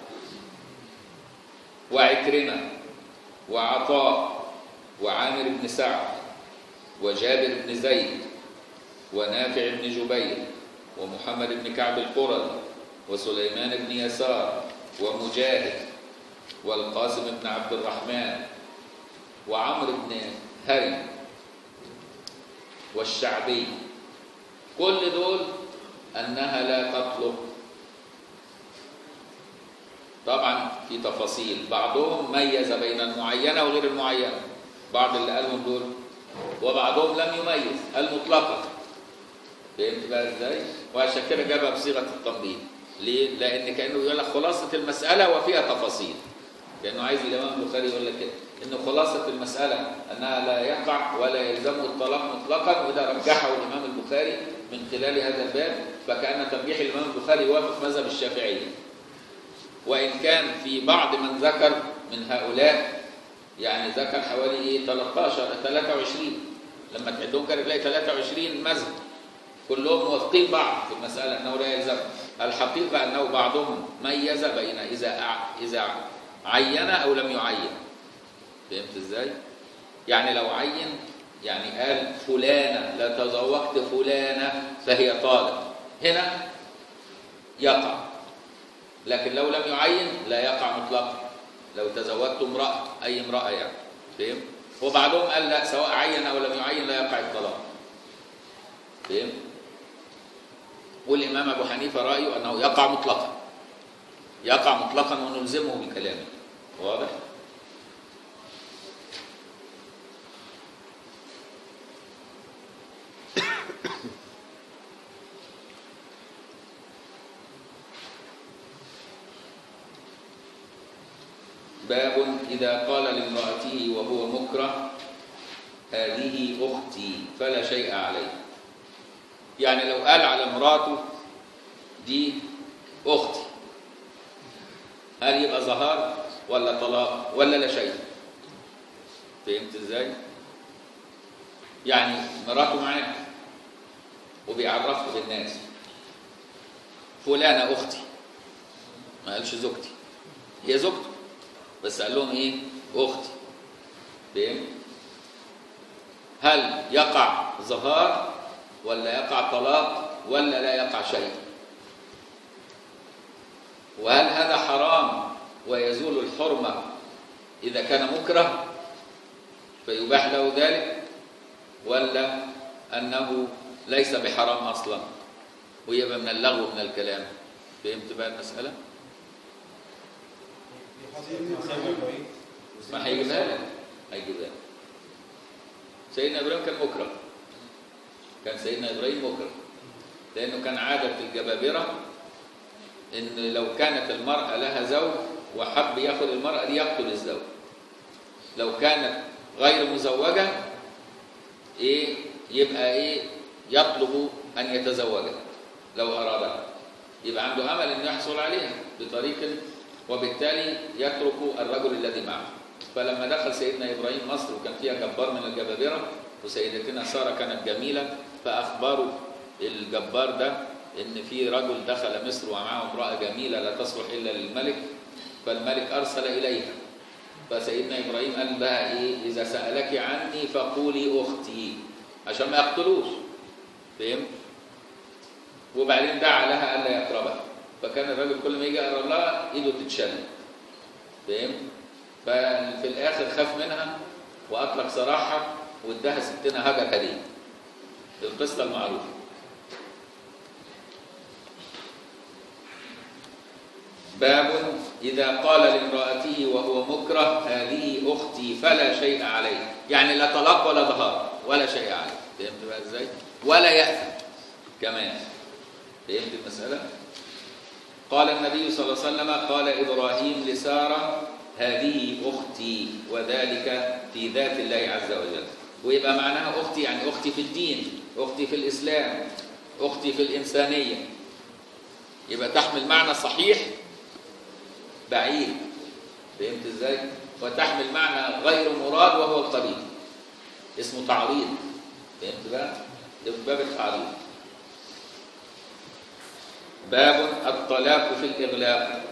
وعكرمه وعطاء وعامر بن سعد وجابر بن زيد ونافع بن جبير ومحمد بن كعب القرظي وسليمان بن يسار ومجاهد والقاسم بن عبد الرحمن وعمرو بن هرم والشعبي كل دول انها لا تطلق طبعا في تفاصيل بعضهم ميز بين المعينه وغير المعينه بعض اللي قالهم دول وبعضهم لم يميز قال مطلقا فهمت بقى ازاي؟ وعشان كده جابها بصيغه التمريض ليه؟ لان كانه يقول لك خلاصه المساله وفيها تفاصيل كانه عايز الامام البخاري يقول لك كده ان خلاصه المساله انها لا يقع ولا يلزمه الطلاق مطلقا وده رجحه الامام البخاري من خلال هذا الباب فكان ترجيح الامام البخاري يوافق مذهب الشافعيه وان كان في بعض من ذكر من هؤلاء يعني ذكر حوالي ايه 13 23 لما تعدهم كده تلاقي 23 مذهب كلهم موافقين بعض في المساله انه لا يلزم الحقيقه انه بعضهم ميز بين اذا أع- اذا عين او لم يعين فهمت ازاي؟ يعني لو عين يعني قال فلانه لا تزوجت فلانه فهي طالق هنا يقع لكن لو لم يعين لا يقع مطلقا لو تزوجت امراه اي امراه يعني فهم؟ وبعضهم قال لا سواء عين او لم يعين لا يقع الطلاق فهم؟ والامام ابو حنيفه رايه انه يقع مطلقا يقع مطلقا ونلزمه بكلامه واضح؟ باب إذا قال لامرأته وهو مكره هذه أختي فلا شيء عليه يعني لو قال على مراته دي أختي هل يبقى ظهار ولا طلاق ولا لا شيء فهمت ازاي يعني مراته معاه وبيعرفه بالناس فلانة أختي ما قالش زوجتي هي زوجته بس قال لهم ايه اختي فهم هل يقع ظهار ولا يقع طلاق ولا لا يقع شيء وهل هذا حرام ويزول الحرمة إذا كان مكره فيباح له ذلك ولا أنه ليس بحرام أصلا ويبقى من اللغو من الكلام فهمت بقى المسألة؟ ما هيجيبها لك هيجيبها لك سيدنا ابراهيم كان مكره كان سيدنا ابراهيم مكره لانه كان عاده الجبابره ان لو كانت المراه لها زوج وحب ياخذ المراه دي يقتل الزوج لو كانت غير مزوجه ايه يبقى ايه يطلب ان يتزوجها لو ارادها يبقى عنده امل انه يحصل عليها بطريق وبالتالي يترك الرجل الذي معه فلما دخل سيدنا ابراهيم مصر وكان فيها جبار من الجبابره وسيدتنا ساره كانت جميله فاخبروا الجبار ده ان في رجل دخل مصر ومعه امراه جميله لا تصلح الا للملك فالملك ارسل اليها فسيدنا ابراهيم قال لها ايه اذا سالك عني فقولي اختي عشان ما يقتلوش فهمت وبعدين دعا لها الا يقربها فكان الراجل كل ما يجي يقرب لها ايده تتشل فهمت ففي الاخر خاف منها واطلق سراحها واداها ستنا هاجر هديه القصه المعروفه باب إذا قال لامرأته وهو مكره هذه أختي فلا شيء عليه يعني لا طلاق ولا ظهار ولا شيء عليه فهمت بقى إزاي ولا يأثم كمان فهمت المسألة قال النبي صلى الله عليه وسلم قال إبراهيم لسارة هذه أختي وذلك في ذات الله عز وجل ويبقى معناها أختي يعني أختي في الدين أختي في الإسلام أختي في الإنسانية يبقى تحمل معنى صحيح بعيد فهمت ازاي وتحمل معنى غير مراد وهو القريب اسمه تعريض فهمت بقى ده في باب التعريض باب الطلاق في الإغلاق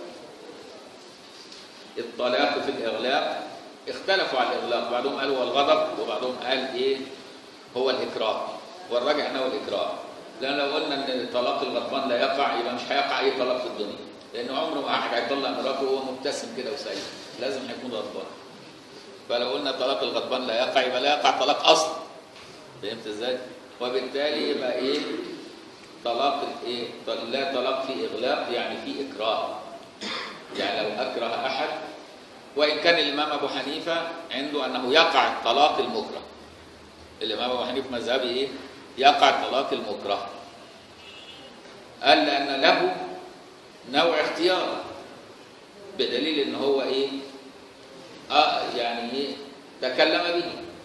الطلاق في الإغلاق اختلفوا على الإغلاق بعضهم قالوا هو الغضب وبعضهم قال إيه هو الإكراه والراجع أنه الإكراه لأن لو قلنا أن طلاق الغضبان لا يقع يبقى مش هيقع أي طلاق في الدنيا لأن عمره ما أحد هيطلق مراته وهو مبتسم كده وسعيد لازم هيكون غضبان فلو قلنا طلاق الغضبان لا يقع يبقى لا يقع طلاق أصلا فهمت إزاي؟ وبالتالي يبقى إيه طلاق الايه لا طلاق في اغلاق يعني في اكراه يعني لو اكره احد وان كان الامام ابو حنيفه عنده انه يقع الطلاق المكره الامام ابو حنيفه مذهبه ايه يقع الطلاق المكره قال لان له نوع اختيار بدليل ان هو ايه اه يعني ايه تكلم به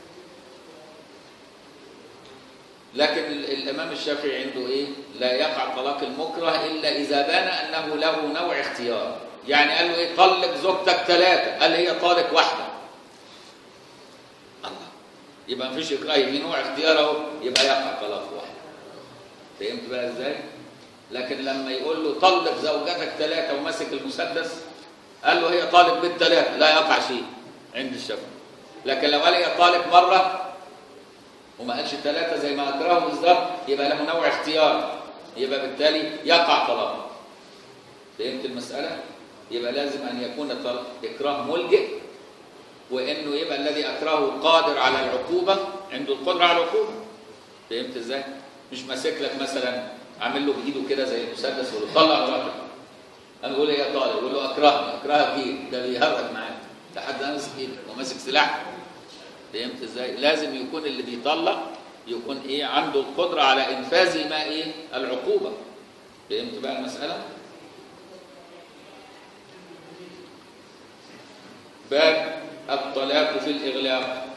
لكن الامام الشافعي عنده ايه لا يقع طلاق المكره الا اذا بان انه له نوع اختيار يعني قال له ايه طلق زوجتك ثلاثه قال هي طالق واحده الله يبقى مفيش اكراه في نوع اختيار اهو يبقى يقع طلاق واحد فهمت بقى ازاي لكن لما يقول له طلق زوجتك ثلاثه وماسك المسدس قال له هي طالق بالثلاثه لا يقع شيء عند الشافعي لكن لو قال هي طالق مره وما قالش ثلاثة زي ما أكرهه بالظبط يبقى له نوع اختيار يبقى بالتالي يقع طلاق فهمت المسألة؟ يبقى لازم أن يكون إكراه ملجئ وإنه يبقى الذي أكرهه قادر على العقوبة عنده القدرة على العقوبة فهمت إزاي؟ مش ماسك لك مثلا عامل له بإيده كده زي المسدس ويقول له طلع مراتك أنا بقول إيه يا طالب يقول له أكرهني أكرهك إيه؟ ده بيهرج معاك لحد ماسك إيده وماسك سلاح فهمت ازاي لازم يكون اللي بيطلق يكون ايه عنده القدره على انفاذ ما ايه العقوبه فهمت بقى المساله باب الطلاق في الاغلاق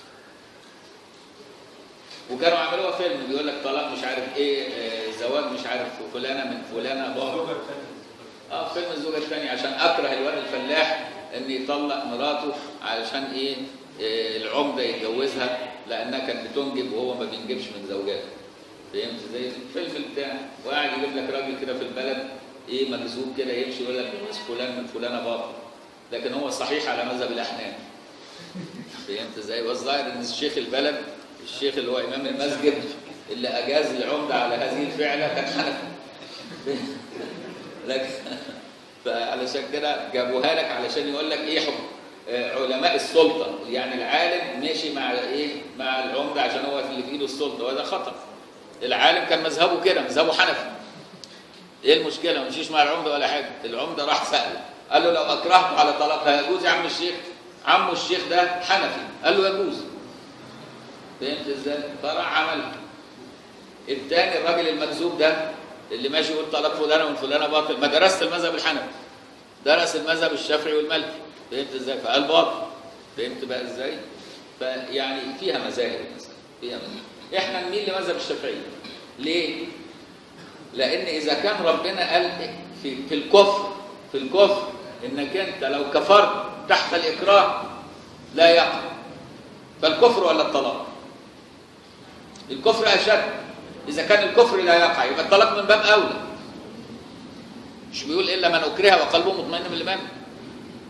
وكانوا عملوها فيلم بيقول لك طلاق مش عارف ايه آه زواج مش عارف فلانه من فلانه بابا اه فيلم الزوجه الثانيه عشان اكره الواد الفلاح ان يطلق مراته علشان ايه العمده يتجوزها لانها كانت بتنجب وهو ما بينجبش من زوجاته فهمت زي الفيلم بتاع وقاعد يجيب لك راجل كده في البلد ايه مجذوب كده يمشي يقول لك فلان من فلانه باطل لكن هو صحيح على مذهب الاحناف فهمت ازاي والظاهر ان الشيخ البلد الشيخ اللي هو امام المسجد اللي اجاز العمده على هذه الفعله كان حنفي لكن فعلشان كده جابوها لك علشان يقول لك ايه حكم علماء السلطه يعني العالم ماشي مع ايه مع العمده عشان هو اللي في ايده السلطه وهذا خطا العالم كان مذهبه كده مذهبه حنفي ايه المشكله ما يمشيش مع العمده ولا حاجه العمده راح ساله قال له لو اكرهته على طلاقها يجوز يا عم الشيخ عمه الشيخ ده حنفي قال له يجوز فهمت ازاي فراح عملها الثاني الراجل المكذوب ده اللي ماشي يقول طلاق فلانه من فلانه باطل ما درست المذهب الحنفي درس المذهب الشافعي والمالكي فهمت ازاي فقال باطل فهمت بقى ازاي فيعني فيها مذاهب مثلا فيها مذاهب احنا نميل لمذهب الشافعي ليه لان اذا كان ربنا قال في في الكفر في الكفر انك انت لو كفرت تحت الاكراه لا يقع فالكفر ولا الطلاق الكفر اشد اذا كان الكفر لا يقع يبقى الطلاق من باب اولى مش بيقول الا من اكره وقلبه مطمئن بالايمان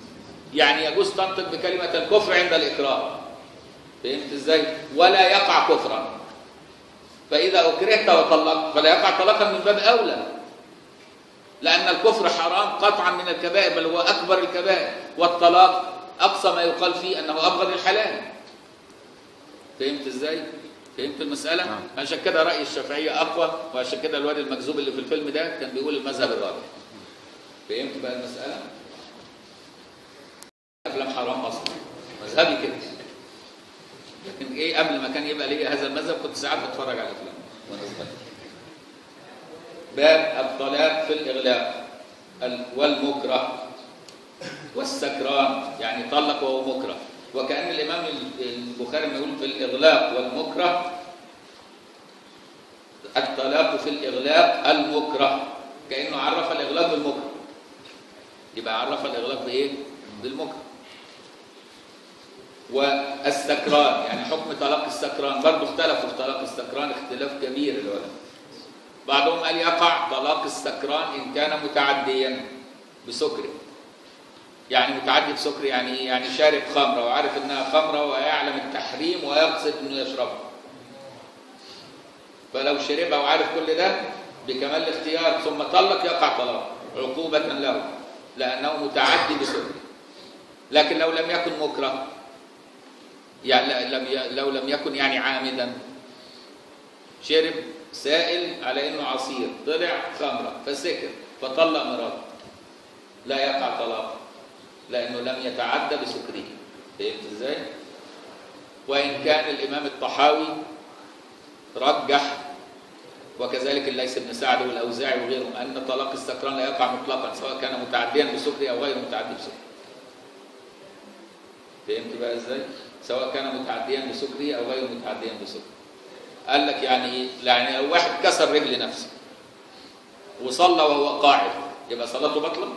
يعني يجوز تنطق بكلمة الكفر عند الإكراه فهمت ازاي؟ ولا يقع كفرا فإذا أكرهت وطلقت فلا يقع طلاقا من باب أولى لأن الكفر حرام قطعا من الكبائر بل هو أكبر الكبائر والطلاق أقصى ما يقال فيه أنه أبغض الحلال فهمت ازاي؟ فهمت المسألة؟ نعم. عشان كده رأي الشافعية أقوى وعشان كده الواد المكذوب اللي في الفيلم ده كان بيقول المذهب الرابع فهمت بقى المسألة؟ أفلام حرام أصلا مذهبي كده لكن إيه قبل ما كان يبقى ليا هذا المذهب كنت ساعات بتفرج على أفلام وأنا صغير باب الطلاق في الإغلاق ال- والمكره والسكران يعني طلق وهو مكره وكأن الإمام ال- البخاري ما يقول في الإغلاق والمكره الطلاق في الإغلاق المكره كأنه عرف الإغلاق بالمكره يبقى عرف الإغلاق بإيه؟ بالمكره والسكران يعني حكم طلاق السكران برضه اختلفوا في طلاق السكران اختلاف كبير العلماء بعضهم قال يقع طلاق السكران إن كان متعديا بسكره يعني متعدي بسكر يعني إيه؟ يعني شارب خمرة وعارف إنها خمرة ويعلم التحريم ويقصد إنه يشربها فلو شربها وعارف كل ده بكمال الاختيار ثم طلق يقع طلاق عقوبة له لأنه متعدي بسكر لكن لو لم يكن مكره يعني لا- لم ي- لو لم يكن يعني عامدا شرب سائل على انه عصير طلع خمره فسكر فطلق مراته لا يقع طلاق لانه لم يتعدى بسكره فهمت ازاي؟ وان كان الامام الطحاوي رجح وكذلك الليث بن سعد والاوزاعي وغيرهم ان طلاق السكران لا يقع مطلقا سواء كان متعديا بسكره او غير متعدي بسكره فهمت بقى ازاي؟ سواء كان متعديا بسكره او غير متعديا بسكره. قال لك يعني ايه؟ يعني لو واحد كسر رجل نفسه وصلى وهو قاعد يبقى صلاته بطلة؟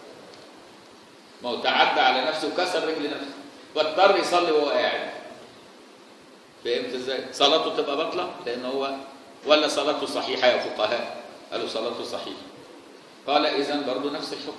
ما هو تعدى على نفسه وكسر رجل نفسه واضطر يصلي وهو قاعد. فهمت ازاي؟ صلاته تبقى بطلة لان هو ولا صلاته صحيحة يا فقهاء؟ قالوا صلاته صحيحة. قال اذا برضه نفس الحكم.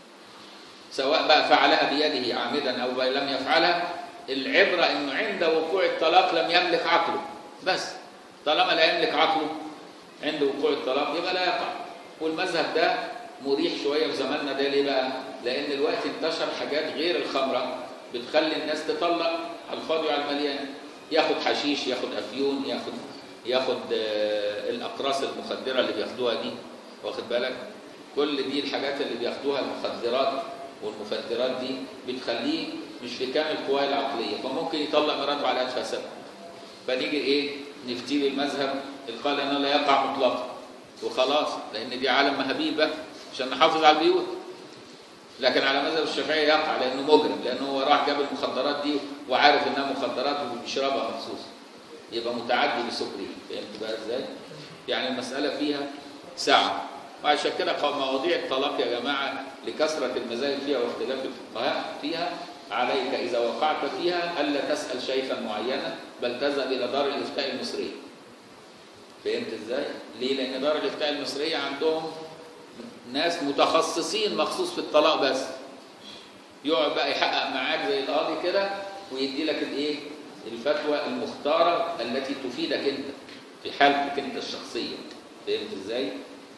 سواء بقى فعلها بيده عامدا او لم يفعلها العبره انه عند وقوع الطلاق لم يملك عقله بس طالما لا يملك عقله عند وقوع الطلاق يبقى لا يقع والمذهب ده مريح شويه في زماننا ده ليه بقى؟ لان الوقت انتشر حاجات غير الخمره بتخلي الناس تطلق على الفاضي وعلى المليان ياخد حشيش ياخد افيون ياخد ياخد آه، الاقراص المخدره اللي بياخدوها دي واخد بالك كل دي الحاجات اللي بياخدوها المخدرات والمفدرات دي بتخليه مش في كامل قواه العقليه فممكن يطلق مراته على ادفع سبب فنيجي ايه نفتي بالمذهب اللي قال انه لا يقع مطلقا وخلاص لان دي عالم مهابيبه عشان نحافظ على البيوت لكن على مذهب الشافعي يقع لانه مجرم لانه هو راح جاب المخدرات دي وعارف انها مخدرات وبيشربها مخصوص يبقى متعدي بسكره فهمت بقى ازاي؟ يعني المساله فيها سعه وعشان كده قا- مواضيع الطلاق يا جماعه لكثره المذاهب فيها واختلاف الفقهاء فيها عليك اذا وقعت فيها الا تسال شيخا معينا بل تذهب الى دار الافتاء المصريه. فهمت ازاي؟ ليه؟ لان دار الافتاء المصريه عندهم ناس متخصصين مخصوص في الطلاق بس. يقعد بقى يحقق معاك زي القاضي كده ويدي لك الايه؟ الفتوى المختاره التي تفيدك انت في حالتك انت الشخصيه. فهمت ازاي؟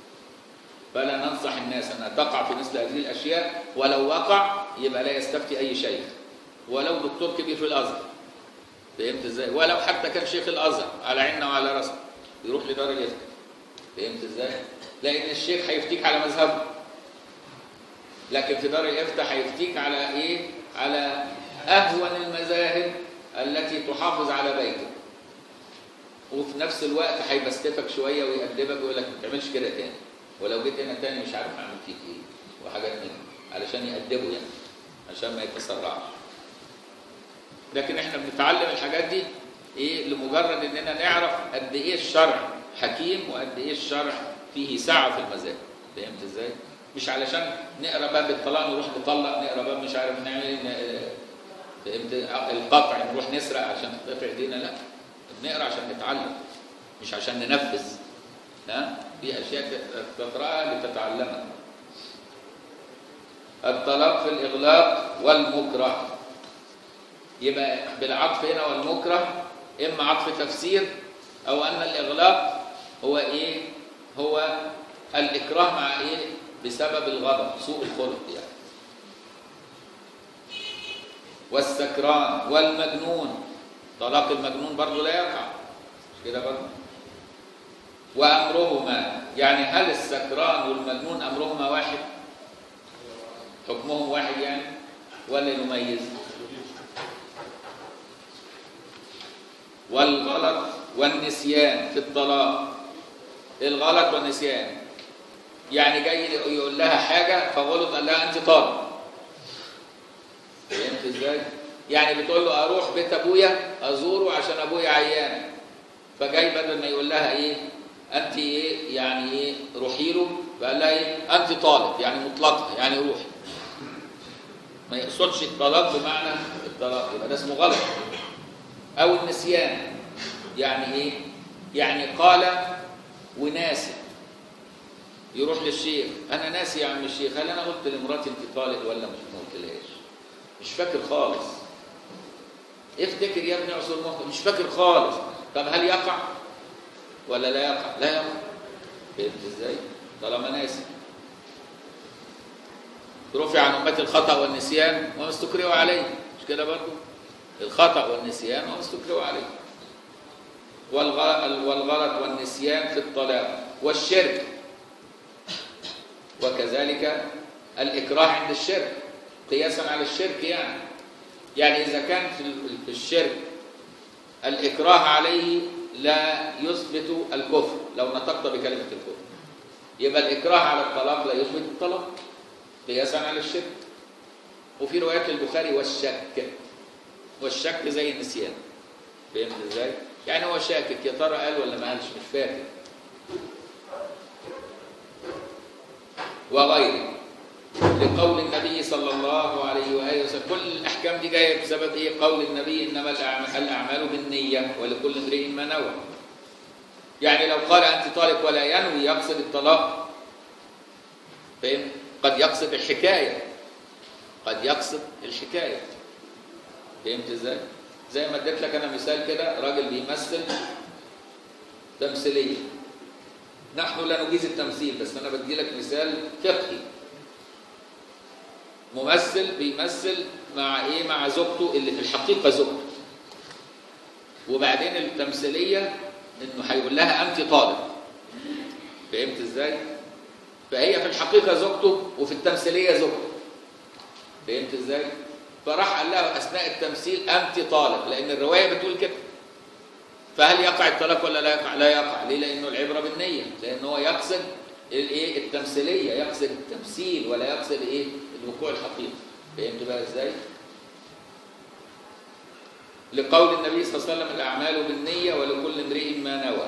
فلا ننصح الناس انها تقع في مثل هذه الاشياء ولو وقع يبقى لا يستفتي اي شيخ ولو دكتور كبير في الازهر فهمت ازاي ولو حتى كان شيخ الازهر على عيننا وعلى راسنا يروح لدار الافتاء فهمت ازاي لان الشيخ هيفتيك على مذهبه لكن في دار الافتاء هيفتيك على ايه على اهون المذاهب التي تحافظ على بيتك وفي نفس الوقت هيبستفك شويه ويأدبك ويقول لك ما تعملش كده تاني ولو جيت هنا تاني مش عارف اعمل فيك ايه وحاجات من دي، علشان يأدبوا يعني عشان ما يتسرعش لكن احنا بنتعلم الحاجات دي ايه لمجرد اننا نعرف قد ايه الشرع حكيم وقد ايه الشرع فيه سعه في المذاهب فهمت ازاي؟ مش علشان نقرا باب الطلاق نروح نطلق نقرا باب مش عارف نعمل ايه ن- فهمت القطع نروح نسرق عشان ترفع ايدينا لا بنقرا عشان نتعلم مش عشان ننفذ ها في اشياء تقراها لتتعلمها الطلاق في الإغلاق والمكره يبقى بالعطف هنا والمكره إما عطف تفسير أو أن الإغلاق هو إيه؟ هو الإكراه مع إيه؟ بسبب الغضب سوء الخلق يعني والسكران والمجنون طلاق المجنون برضه لا يقع مش كده برضه وأمرهما يعني هل السكران والمجنون أمرهما واحد حكمهم واحد يعني ولا يميز والغلط والنسيان في الطلاق الغلط والنسيان يعني جاي يقول لها حاجة فغلط قال لها أنت طالق فهمت ازاي؟ يعني بتقول له أروح بيت أبويا أزوره عشان أبويا عيان فجاي بدل ما يقول لها إيه أنت إيه يعني إيه روحي له فقال لها إيه أنت طالق يعني مطلقة يعني روحي ما يقصدش الطلاق بمعنى الطلاق يبقى ده اسمه غلط أو النسيان يعني إيه؟ يعني قال وناسي يروح للشيخ أنا ناسي يا عم الشيخ هل أنا قلت لمراتي أنت طالق ولا مش ما قلتلهاش؟ مش فاكر خالص افتكر يا ابني عصور مخك مش فاكر خالص طب هل يقع ولا لا يقع؟ لا يقع فهمت ازاي؟ طالما ناسي رفع عن أمتي الخطأ والنسيان وما استكرهوا عليه مش كده برضه؟ الخطأ والنسيان وما استكرهوا عليه والغ- والغلط والنسيان في الطلاق والشرك وكذلك الإكراه عند الشرك قياسا على الشرك يعني يعني إذا كان في ال- في الشرك الإكراه عليه لا يثبت الكفر لو نطقت بكلمة الكفر يبقى الإكراه على الطلاق لا يثبت الطلاق قياسا على الشرك وفي روايات البخاري والشك والشك زي النسيان فهمت ازاي؟ يعني هو شاكك يا ترى قال ولا ما قالش مش فاكر وغيره لقول النبي صلى الله عليه واله وسلم كل الاحكام دي جايه بسبب ايه؟ قول النبي انما الأعم- الاعمال بالنيه ولكل امرئ ما نوى. يعني لو قال انت طالق ولا ينوي يقصد الطلاق فاهم؟ قد يقصد الحكايه قد يقصد الحكايه فهمت ازاي؟ زي ما اديت لك انا مثال كده راجل بيمثل تمثيليه نحن لا نجيز التمثيل بس انا بدي لك مثال فقهي ممثل بيمثل مع ايه مع زوجته اللي في الحقيقه زوجته وبعدين التمثيليه انه هيقول لها انت طالق فهمت ازاي فهي في الحقيقه زوجته وفي التمثيليه زوجته فهمت ازاي فراح قال لها اثناء التمثيل انت طالق لان الروايه بتقول كده فهل يقع الطلاق ولا لا يقع؟ لا يقع، ليه؟ لأنه العبرة بالنية، لأن هو يقصد الايه؟ التمثيلية، يقصد التمثيل ولا يقصد ايه؟ الوقوع الحقيقي. فهمت بقى ازاي؟ لقول النبي صلى الله عليه وسلم الأعمال بالنية ولكل امرئ ما نوى.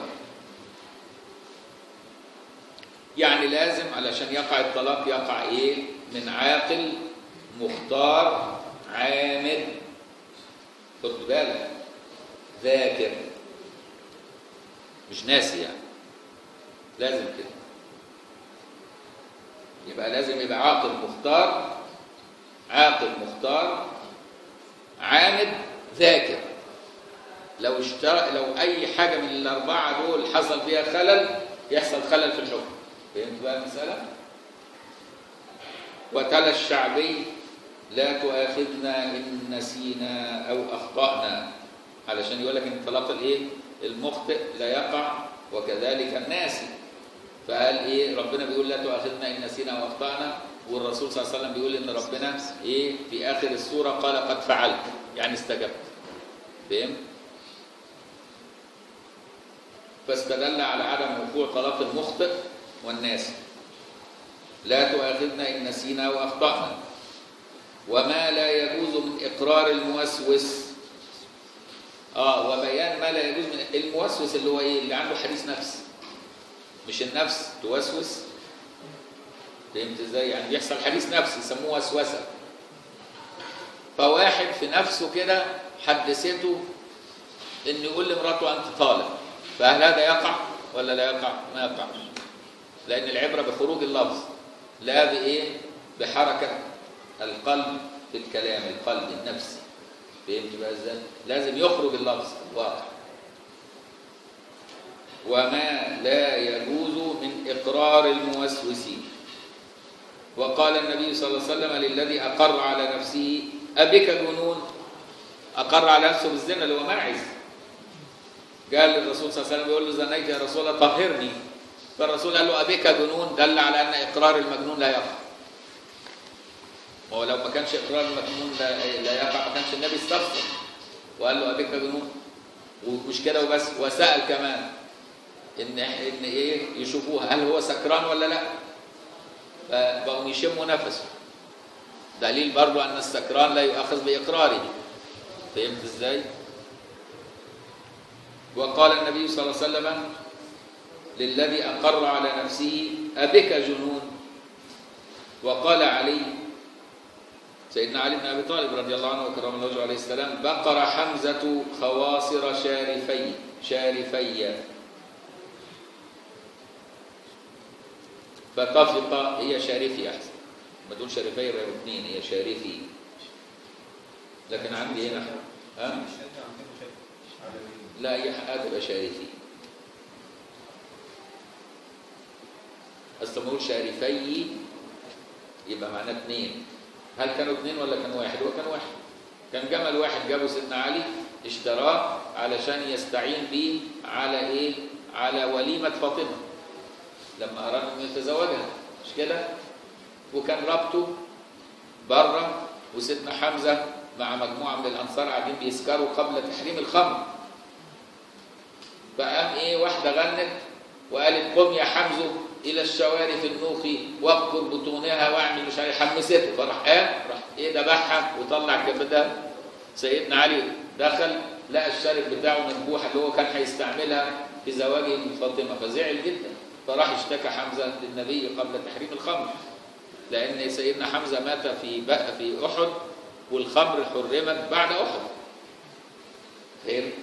يعني لازم علشان يقع الطلاق يقع ايه؟ من عاقل مختار عامل خد بالك ذاكر مش ناسي يعني لازم كده يبقى لازم يبقى عاقل مختار عاقل مختار عامد ذاكر لو اشترى لو اي حاجه من الاربعه دول حصل فيها خلل يحصل خلل في الحكم فهمت بقى المساله وتلا الشعبي لا تؤاخذنا ان نسينا او اخطانا علشان يقول لك ان طلاق الايه المخطئ لا يقع وكذلك الناسي فقال ايه ربنا بيقول لا تؤاخذنا ان نسينا واخطانا والرسول صلى الله عليه وسلم بيقول ان ربنا ايه في اخر السوره قال قد فعلت يعني استجبت فهم فاستدل على عدم وقوع طلاق المخطئ والناسي لا تؤاخذنا ان نسينا واخطانا وما لا يجوز من اقرار الموسوس اه وبيان ما لا يجوز من الموسوس اللي هو ايه اللي عنده حديث نفس مش النفس توسوس فهمت ازاي يعني بيحصل حديث نفس يسموه وسوسه فواحد في نفسه كده حدثته انه يقول لمراته انت طالق فهل هذا يقع ولا لا يقع ما يقعش لان العبره بخروج اللفظ لا بايه بحركه القلب في الكلام القلب النفسي فهمت بقى ازاي لازم يخرج اللفظ واضح وما لا يجوز من اقرار الموسوسين وقال النبي صلى الله عليه وسلم للذي اقر على نفسه ابك جنون اقر على نفسه بالزنا اللي هو ماعز قال للرسول صلى الله عليه وسلم بيقول له زنيت يا رسول الله طهرني فالرسول قال له ابك جنون دل على ان اقرار المجنون لا يقع هو لو ما كانش اقرار المجنون لا, لا يقع ما كانش النبي استفسر وقال له ابك جنون ومش كده وبس وسال كمان ان ان ايه يشوفوها هل هو سكران ولا لا فبقوا يشموا نفسه دليل برضو ان السكران لا يؤاخذ باقراره فهمت ازاي وقال النبي صلى الله عليه وسلم للذي اقر على نفسه ابك جنون وقال علي سيدنا علي بن ابي طالب رضي الله عنه وكرم الله وجهه عليه السلام بقر حمزه خواصر شارفي شارفي فطفق هي شارفي احسن ما تقول شارفي يبقى اثنين هي شارفي لكن عندي هنا ها الشدة عندكم شدة على ال- لا هي حقها تبقى شارفي اصل لما اقول شارفي يبقى معناه اثنين هل كانوا اثنين ولا كان واحد؟ هو كان واحد كان جمل واحد جابه سيدنا علي اشتراه علشان يستعين بيه على ايه؟ على وليمة فاطمة لما أراد أن يتزوجها مش كده؟ وكان ربطه بره وسيدنا حمزة مع مجموعة من الأنصار قاعدين بيسكروا قبل تحريم الخمر فقام ايه واحده غنت وقالت قم يا حمزه الى الشوارف النوخ وابكر بطونها واعمل مش عارف حمسته فراح قام راح ايه ذبحها وطلع كبدها سيدنا علي دخل لقى الشارف بتاعه منبوح اللي هو كان هيستعملها في زواجه من فاطمه فزعل جدا فراح اشتكى حمزه للنبي قبل تحريم الخمر لان سيدنا حمزه مات في بقى في احد والخمر حرمت بعد احد فهمت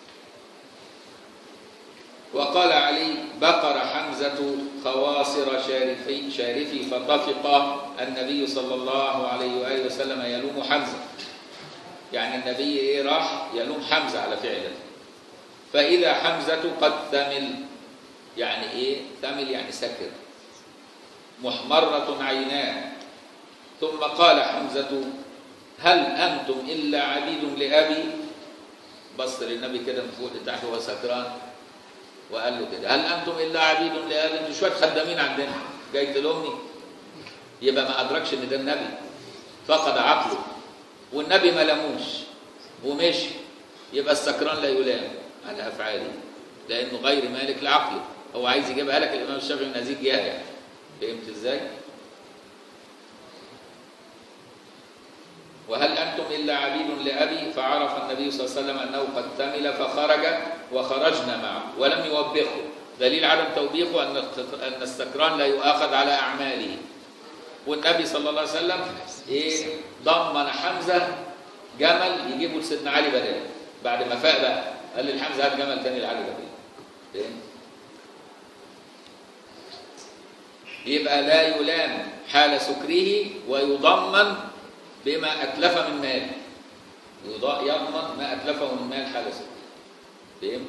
وقال علي بقر حمزة خواصر شارفي, شارفي فطفق النبي صلى الله عليه وآله وسلم يلوم حمزة يعني النبي إيه راح يلوم حمزة على فعله فإذا حمزة قد ثمل يعني إيه ثمل يعني سكر محمرة عيناه ثم قال حمزة هل أنتم إلا عبيد لأبي بص للنبي كده من فوق لتحت وهو سكران وقال له كده هل انتم الا عبيد لآل انتوا شويه خدامين عندنا جاي تلومني يبقى ما ادركش ان ده النبي فقد عقله والنبي ما لموش ومشي يبقى السكران لا يلام على افعاله لانه غير مالك لعقله هو عايز يجيبها لك الامام الشافعي من هذه الجهه يعني فهمت ازاي؟ وهل أنتم إلا عبيد لأبي فعرف النبي صلى الله عليه وسلم أنه قد ثمل فخرج وخرجنا معه ولم يوبخه دليل عدم توبيخه أن أن السكران لا يؤاخذ على أعماله والنبي صلى الله عليه وسلم إيه ضمن حمزة جمل يجيبه لسيدنا علي بداله بعد ما فاق بقى قال للحمزة هات جمل تاني لعلي بداله فهمت؟ يبقى لا يلام حال سكره ويضمن بما أتلف من مال يضاء يضمن ما أتلفه من مال حال سكره فهم؟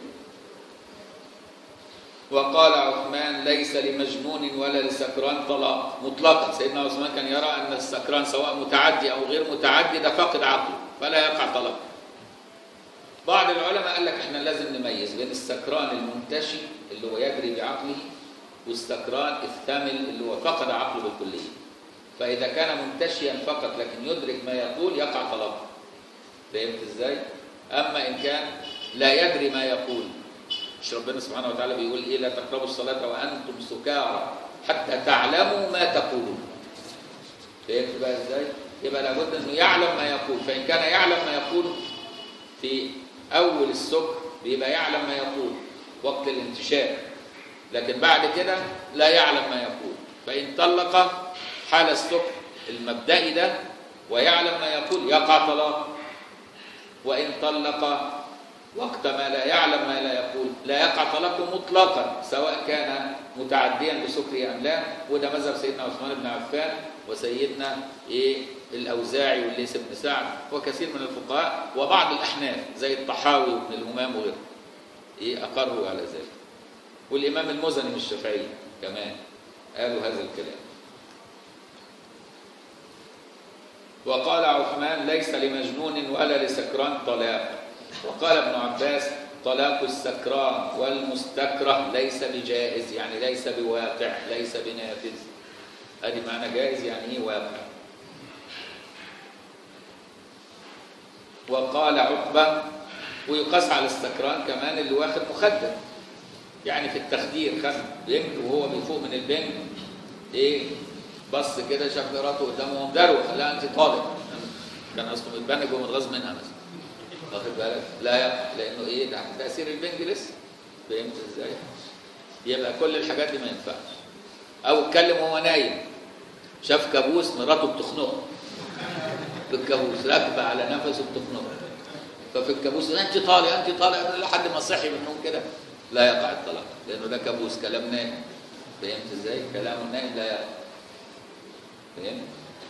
وقال عثمان ليس لمجنون ولا لسكران طلاق مطلقا سيدنا عثمان كان يرى أن السكران سواء متعدي أو غير متعدي ده فاقد عقله فلا يقع طلاق بعض العلماء قال لك احنا لازم نميز بين السكران المنتشي اللي هو يجري بعقله والسكران الثامل اللي هو فقد عقله بالكليه فإذا كان منتشيا فقط لكن يدرك ما يقول يقع طلاقه فهمت ازاي؟ أما إن كان لا يدري ما يقول مش ربنا سبحانه وتعالى بيقول إيه لا تقربوا الصلاة وأنتم سكارى حتى تعلموا ما تقولون فهمت بقى ازاي؟ يبقى لابد انه يعلم ما يقول فإن كان يعلم ما يقول في أول السكر بيبقى يعلم ما يقول وقت الانتشاء لكن بعد كده لا يعلم ما يقول فإن طلق حال السكر المبدئي ده ويعلم ما يقول يقع طلاق وإن طلق وقت ما لا يعلم ما لا يقول لا يقع طلاقه مطلقا سواء كان متعديا بسكره أم لا وده مذهب سيدنا عثمان بن عفان وسيدنا ايه الاوزاعي والليث بن سعد وكثير من الفقهاء وبعض الاحناف زي الطحاوي وابن الهمام وغيره ايه اقروا على ذلك والامام المزني من الشافعي كمان قالوا هذا الكلام وقال عثمان ليس لمجنون ولا لسكران طلاق وقال ابن عباس طلاق السكران والمستكره ليس بجائز يعني ليس بواقع ليس بنافذ ادي معنى جائز يعني ايه واقع وقال عقبه ويقاس على السكران كمان اللي واخد مخدر يعني في التخدير خد بنت وهو بيفوق من البنت ايه بص كده شاف مراته قدامه ومدروخ لا انت طالق كان اصله متبنج ومتغاظ منها مثلا واخد بالك لا يقع لانه ايه ده تاثير البنج لسه فهمت ازاي يبقى كل الحاجات دي ما ينفعش او اتكلم وهو نايم شاف كابوس مراته بتخنقه بالكابوس راكبه على نفسه بتخنقه ففي الكابوس انت طالق انت طالق لحد ما صحي من النوم كده لا يقع الطلاق لانه ده كابوس كلام نايم فهمت ازاي كلام النايم لا يقع فهمت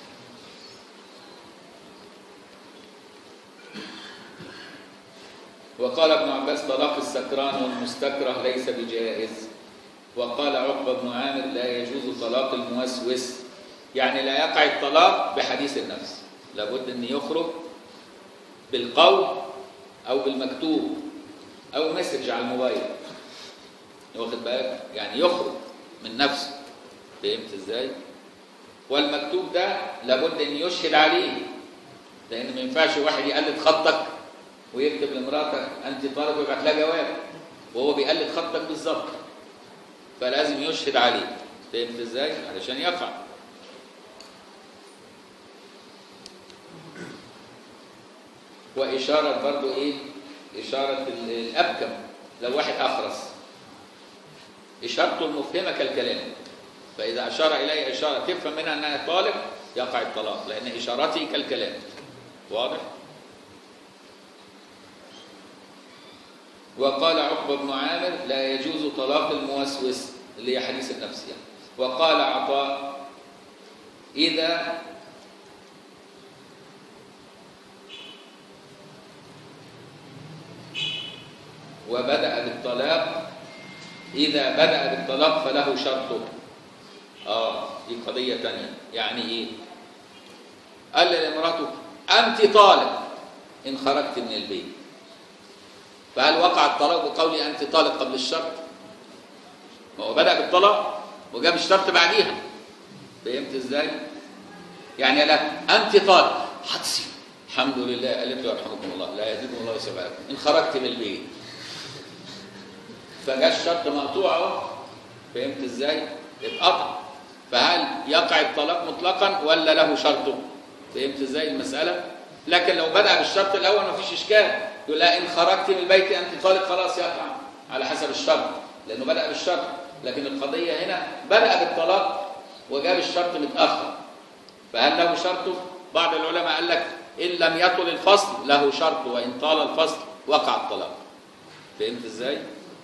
وقال ابن عباس طلاق السكران والمستكره ليس بجائز وقال عقبه بن عامر لا يجوز طلاق الموسوس يعني لا يقع الطلاق بحديث النفس لابد ان يخرج بالقول او بالمكتوب او مسج على الموبايل واخد بالك يعني يخرج من نفسه فهمت ازاي والمكتوب ده لابد ان يشهد عليه لان ما ينفعش واحد يقلد خطك ويكتب لمراتك انت طالب ويبعت لها جواب وهو بيقلد خطك بالظبط فلازم يشهد عليه فهمت ازاي علشان يقع وإشارة برضو إيه إشارة الأبكم لو واحد أخرس إشارته المفهمة كالكلام فإذا أشار إليه إشارة تفهم منها أنها طالب يقع الطلاق لأن إشارته كالكلام واضح؟ وقال عقبة بن عامر لا يجوز طلاق الموسوس اللي هي حديث النفس يعني وقال عطاء إذا وبدأ بالطلاق إذا بدأ بالطلاق فله شرطه آه دي قضية تانية يعني إيه قال لامرأته أنت طالق إن خرجت من البيت فهل وقع الطلاق بقولي أنت طالق قبل الشرط ما هو بدأ بالطلاق وجاب الشرط بعديها فهمت إزاي يعني لا أنت طالق حدسي الحمد لله قالت له يرحمكم الله لا يزيدكم الله سبحانه إن خرجت من البيت فجاء الشرط مقطوع اهو فهمت ازاي؟ اتقطع فهل يقع الطلاق مطلقا ولا له شرطه؟ فهمت ازاي المساله؟ لكن لو بدا بالشرط الاول ما فيش اشكال يقول لا ان خرجت من البيت انت طالق خلاص يقع على حسب الشرط لانه بدا بالشرط لكن القضيه هنا بدا بالطلاق وجاب الشرط متاخر فهل له شرطه؟ بعض العلماء قال لك ان لم يطل الفصل له شرط وان طال الفصل وقع الطلاق فهمت ازاي؟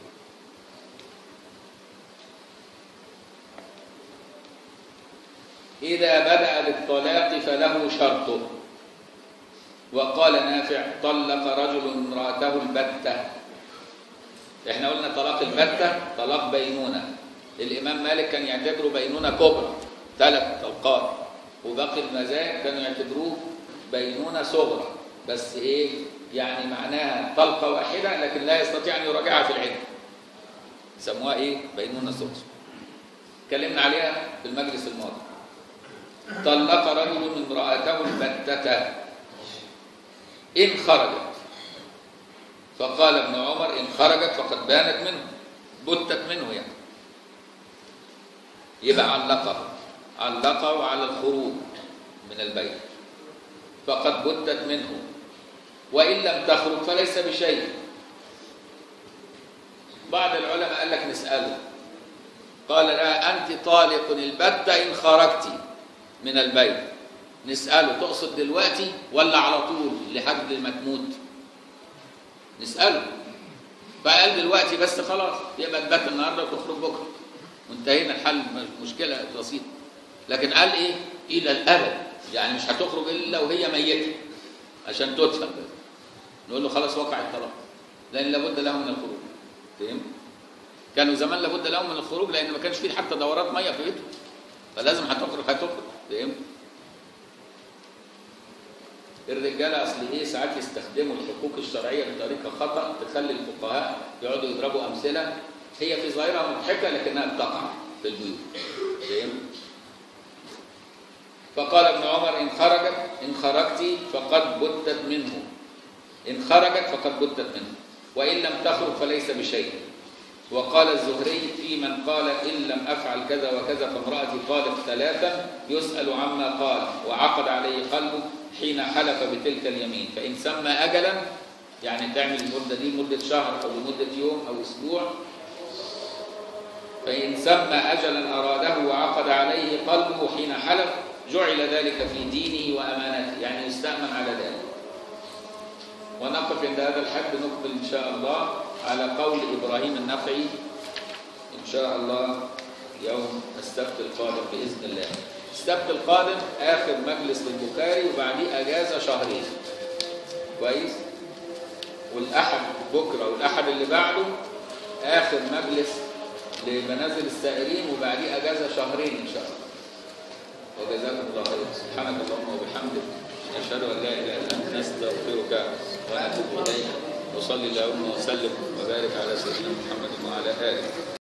إذا بدأ بالطلاق فله شرطه وقال نافع طلق رجل امرأته البتة احنا قلنا طلاق البتة طلاق بينونة الإمام مالك كان يعتبره بينونة كبرى ثلاث طلقات وباقي المذاهب كانوا يعتبروه بينونة صغرى بس ايه يعني معناها طلقة واحدة لكن لا يستطيع أن يراجعها في العدة سموها ايه بينونة صغرى اتكلمنا عليها في المجلس الماضي طلق رجل امرأته البتة إن خرجت فقال ابن عمر إن خرجت فقد بانت منه بتت منه يعني يبقى علقه علقه على الخروج من البيت فقد بتت منه وإن لم تخرج فليس بشيء بعض العلماء قال لك نسأله قال لا أنت طالق البتة إن خرجت من البيت نسأله تقصد دلوقتي ولا على طول لحد ما تموت نسأله فقال دلوقتي بس خلاص يبقى تبات النهارده وتخرج بكره وانتهينا الحل مشكله بسيطه لكن قال ايه الى الابد يعني مش هتخرج الا وهي ميته عشان تدفن بس نقول له خلاص وقع الطلاق لان لابد لهم من الخروج فهم كانوا زمان لابد لهم من الخروج لان ما كانش فيه حتى دورات ميه في بيتهم فلازم هتخرج هتخرج فهم الرجاله اصل ايه ساعات يستخدموا الحقوق الشرعيه بطريقه خطا تخلي الفقهاء يقعدوا يضربوا امثله هي في ظاهرها مضحكه لكنها بتقع في البيوت فهم فقال ابن عمر ان خرجت ان خرجت فقد بتت منه ان خرجت فقد بتت منه وان لم تخرج فليس بشيء وقال الزهري في من قال إن لم أفعل كذا وكذا فامرأتي طالق ثلاثا يسأل عما قال وعقد عليه قلبه حين حلف بتلك اليمين فإن سمى أجلا يعني تعمل المدة دي مدة شهر أو لمدة يوم أو أسبوع فإن سمى أجلا أراده وعقد عليه قلبه حين حلف جعل ذلك في دينه وأمانته يعني يستأمن على ذلك ونقف عند هذا الحد نقبل إن شاء الله على قول إبراهيم النخعي إن شاء الله يوم السبت القادم بإذن الله السبت القادم آخر مجلس للبخاري وبعديه أجازة شهرين كويس والأحد بكرة والأحد اللي بعده آخر مجلس لمنازل السائرين وبعديه أجازة شهرين إن شاء الله وجزاكم الله خير سبحانك اللهم وبحمدك نشهد ان لا اله الا انت نستغفرك ونتوب اليك وصلي اللهم وسلم وبارك على سيدنا محمد وعلى اله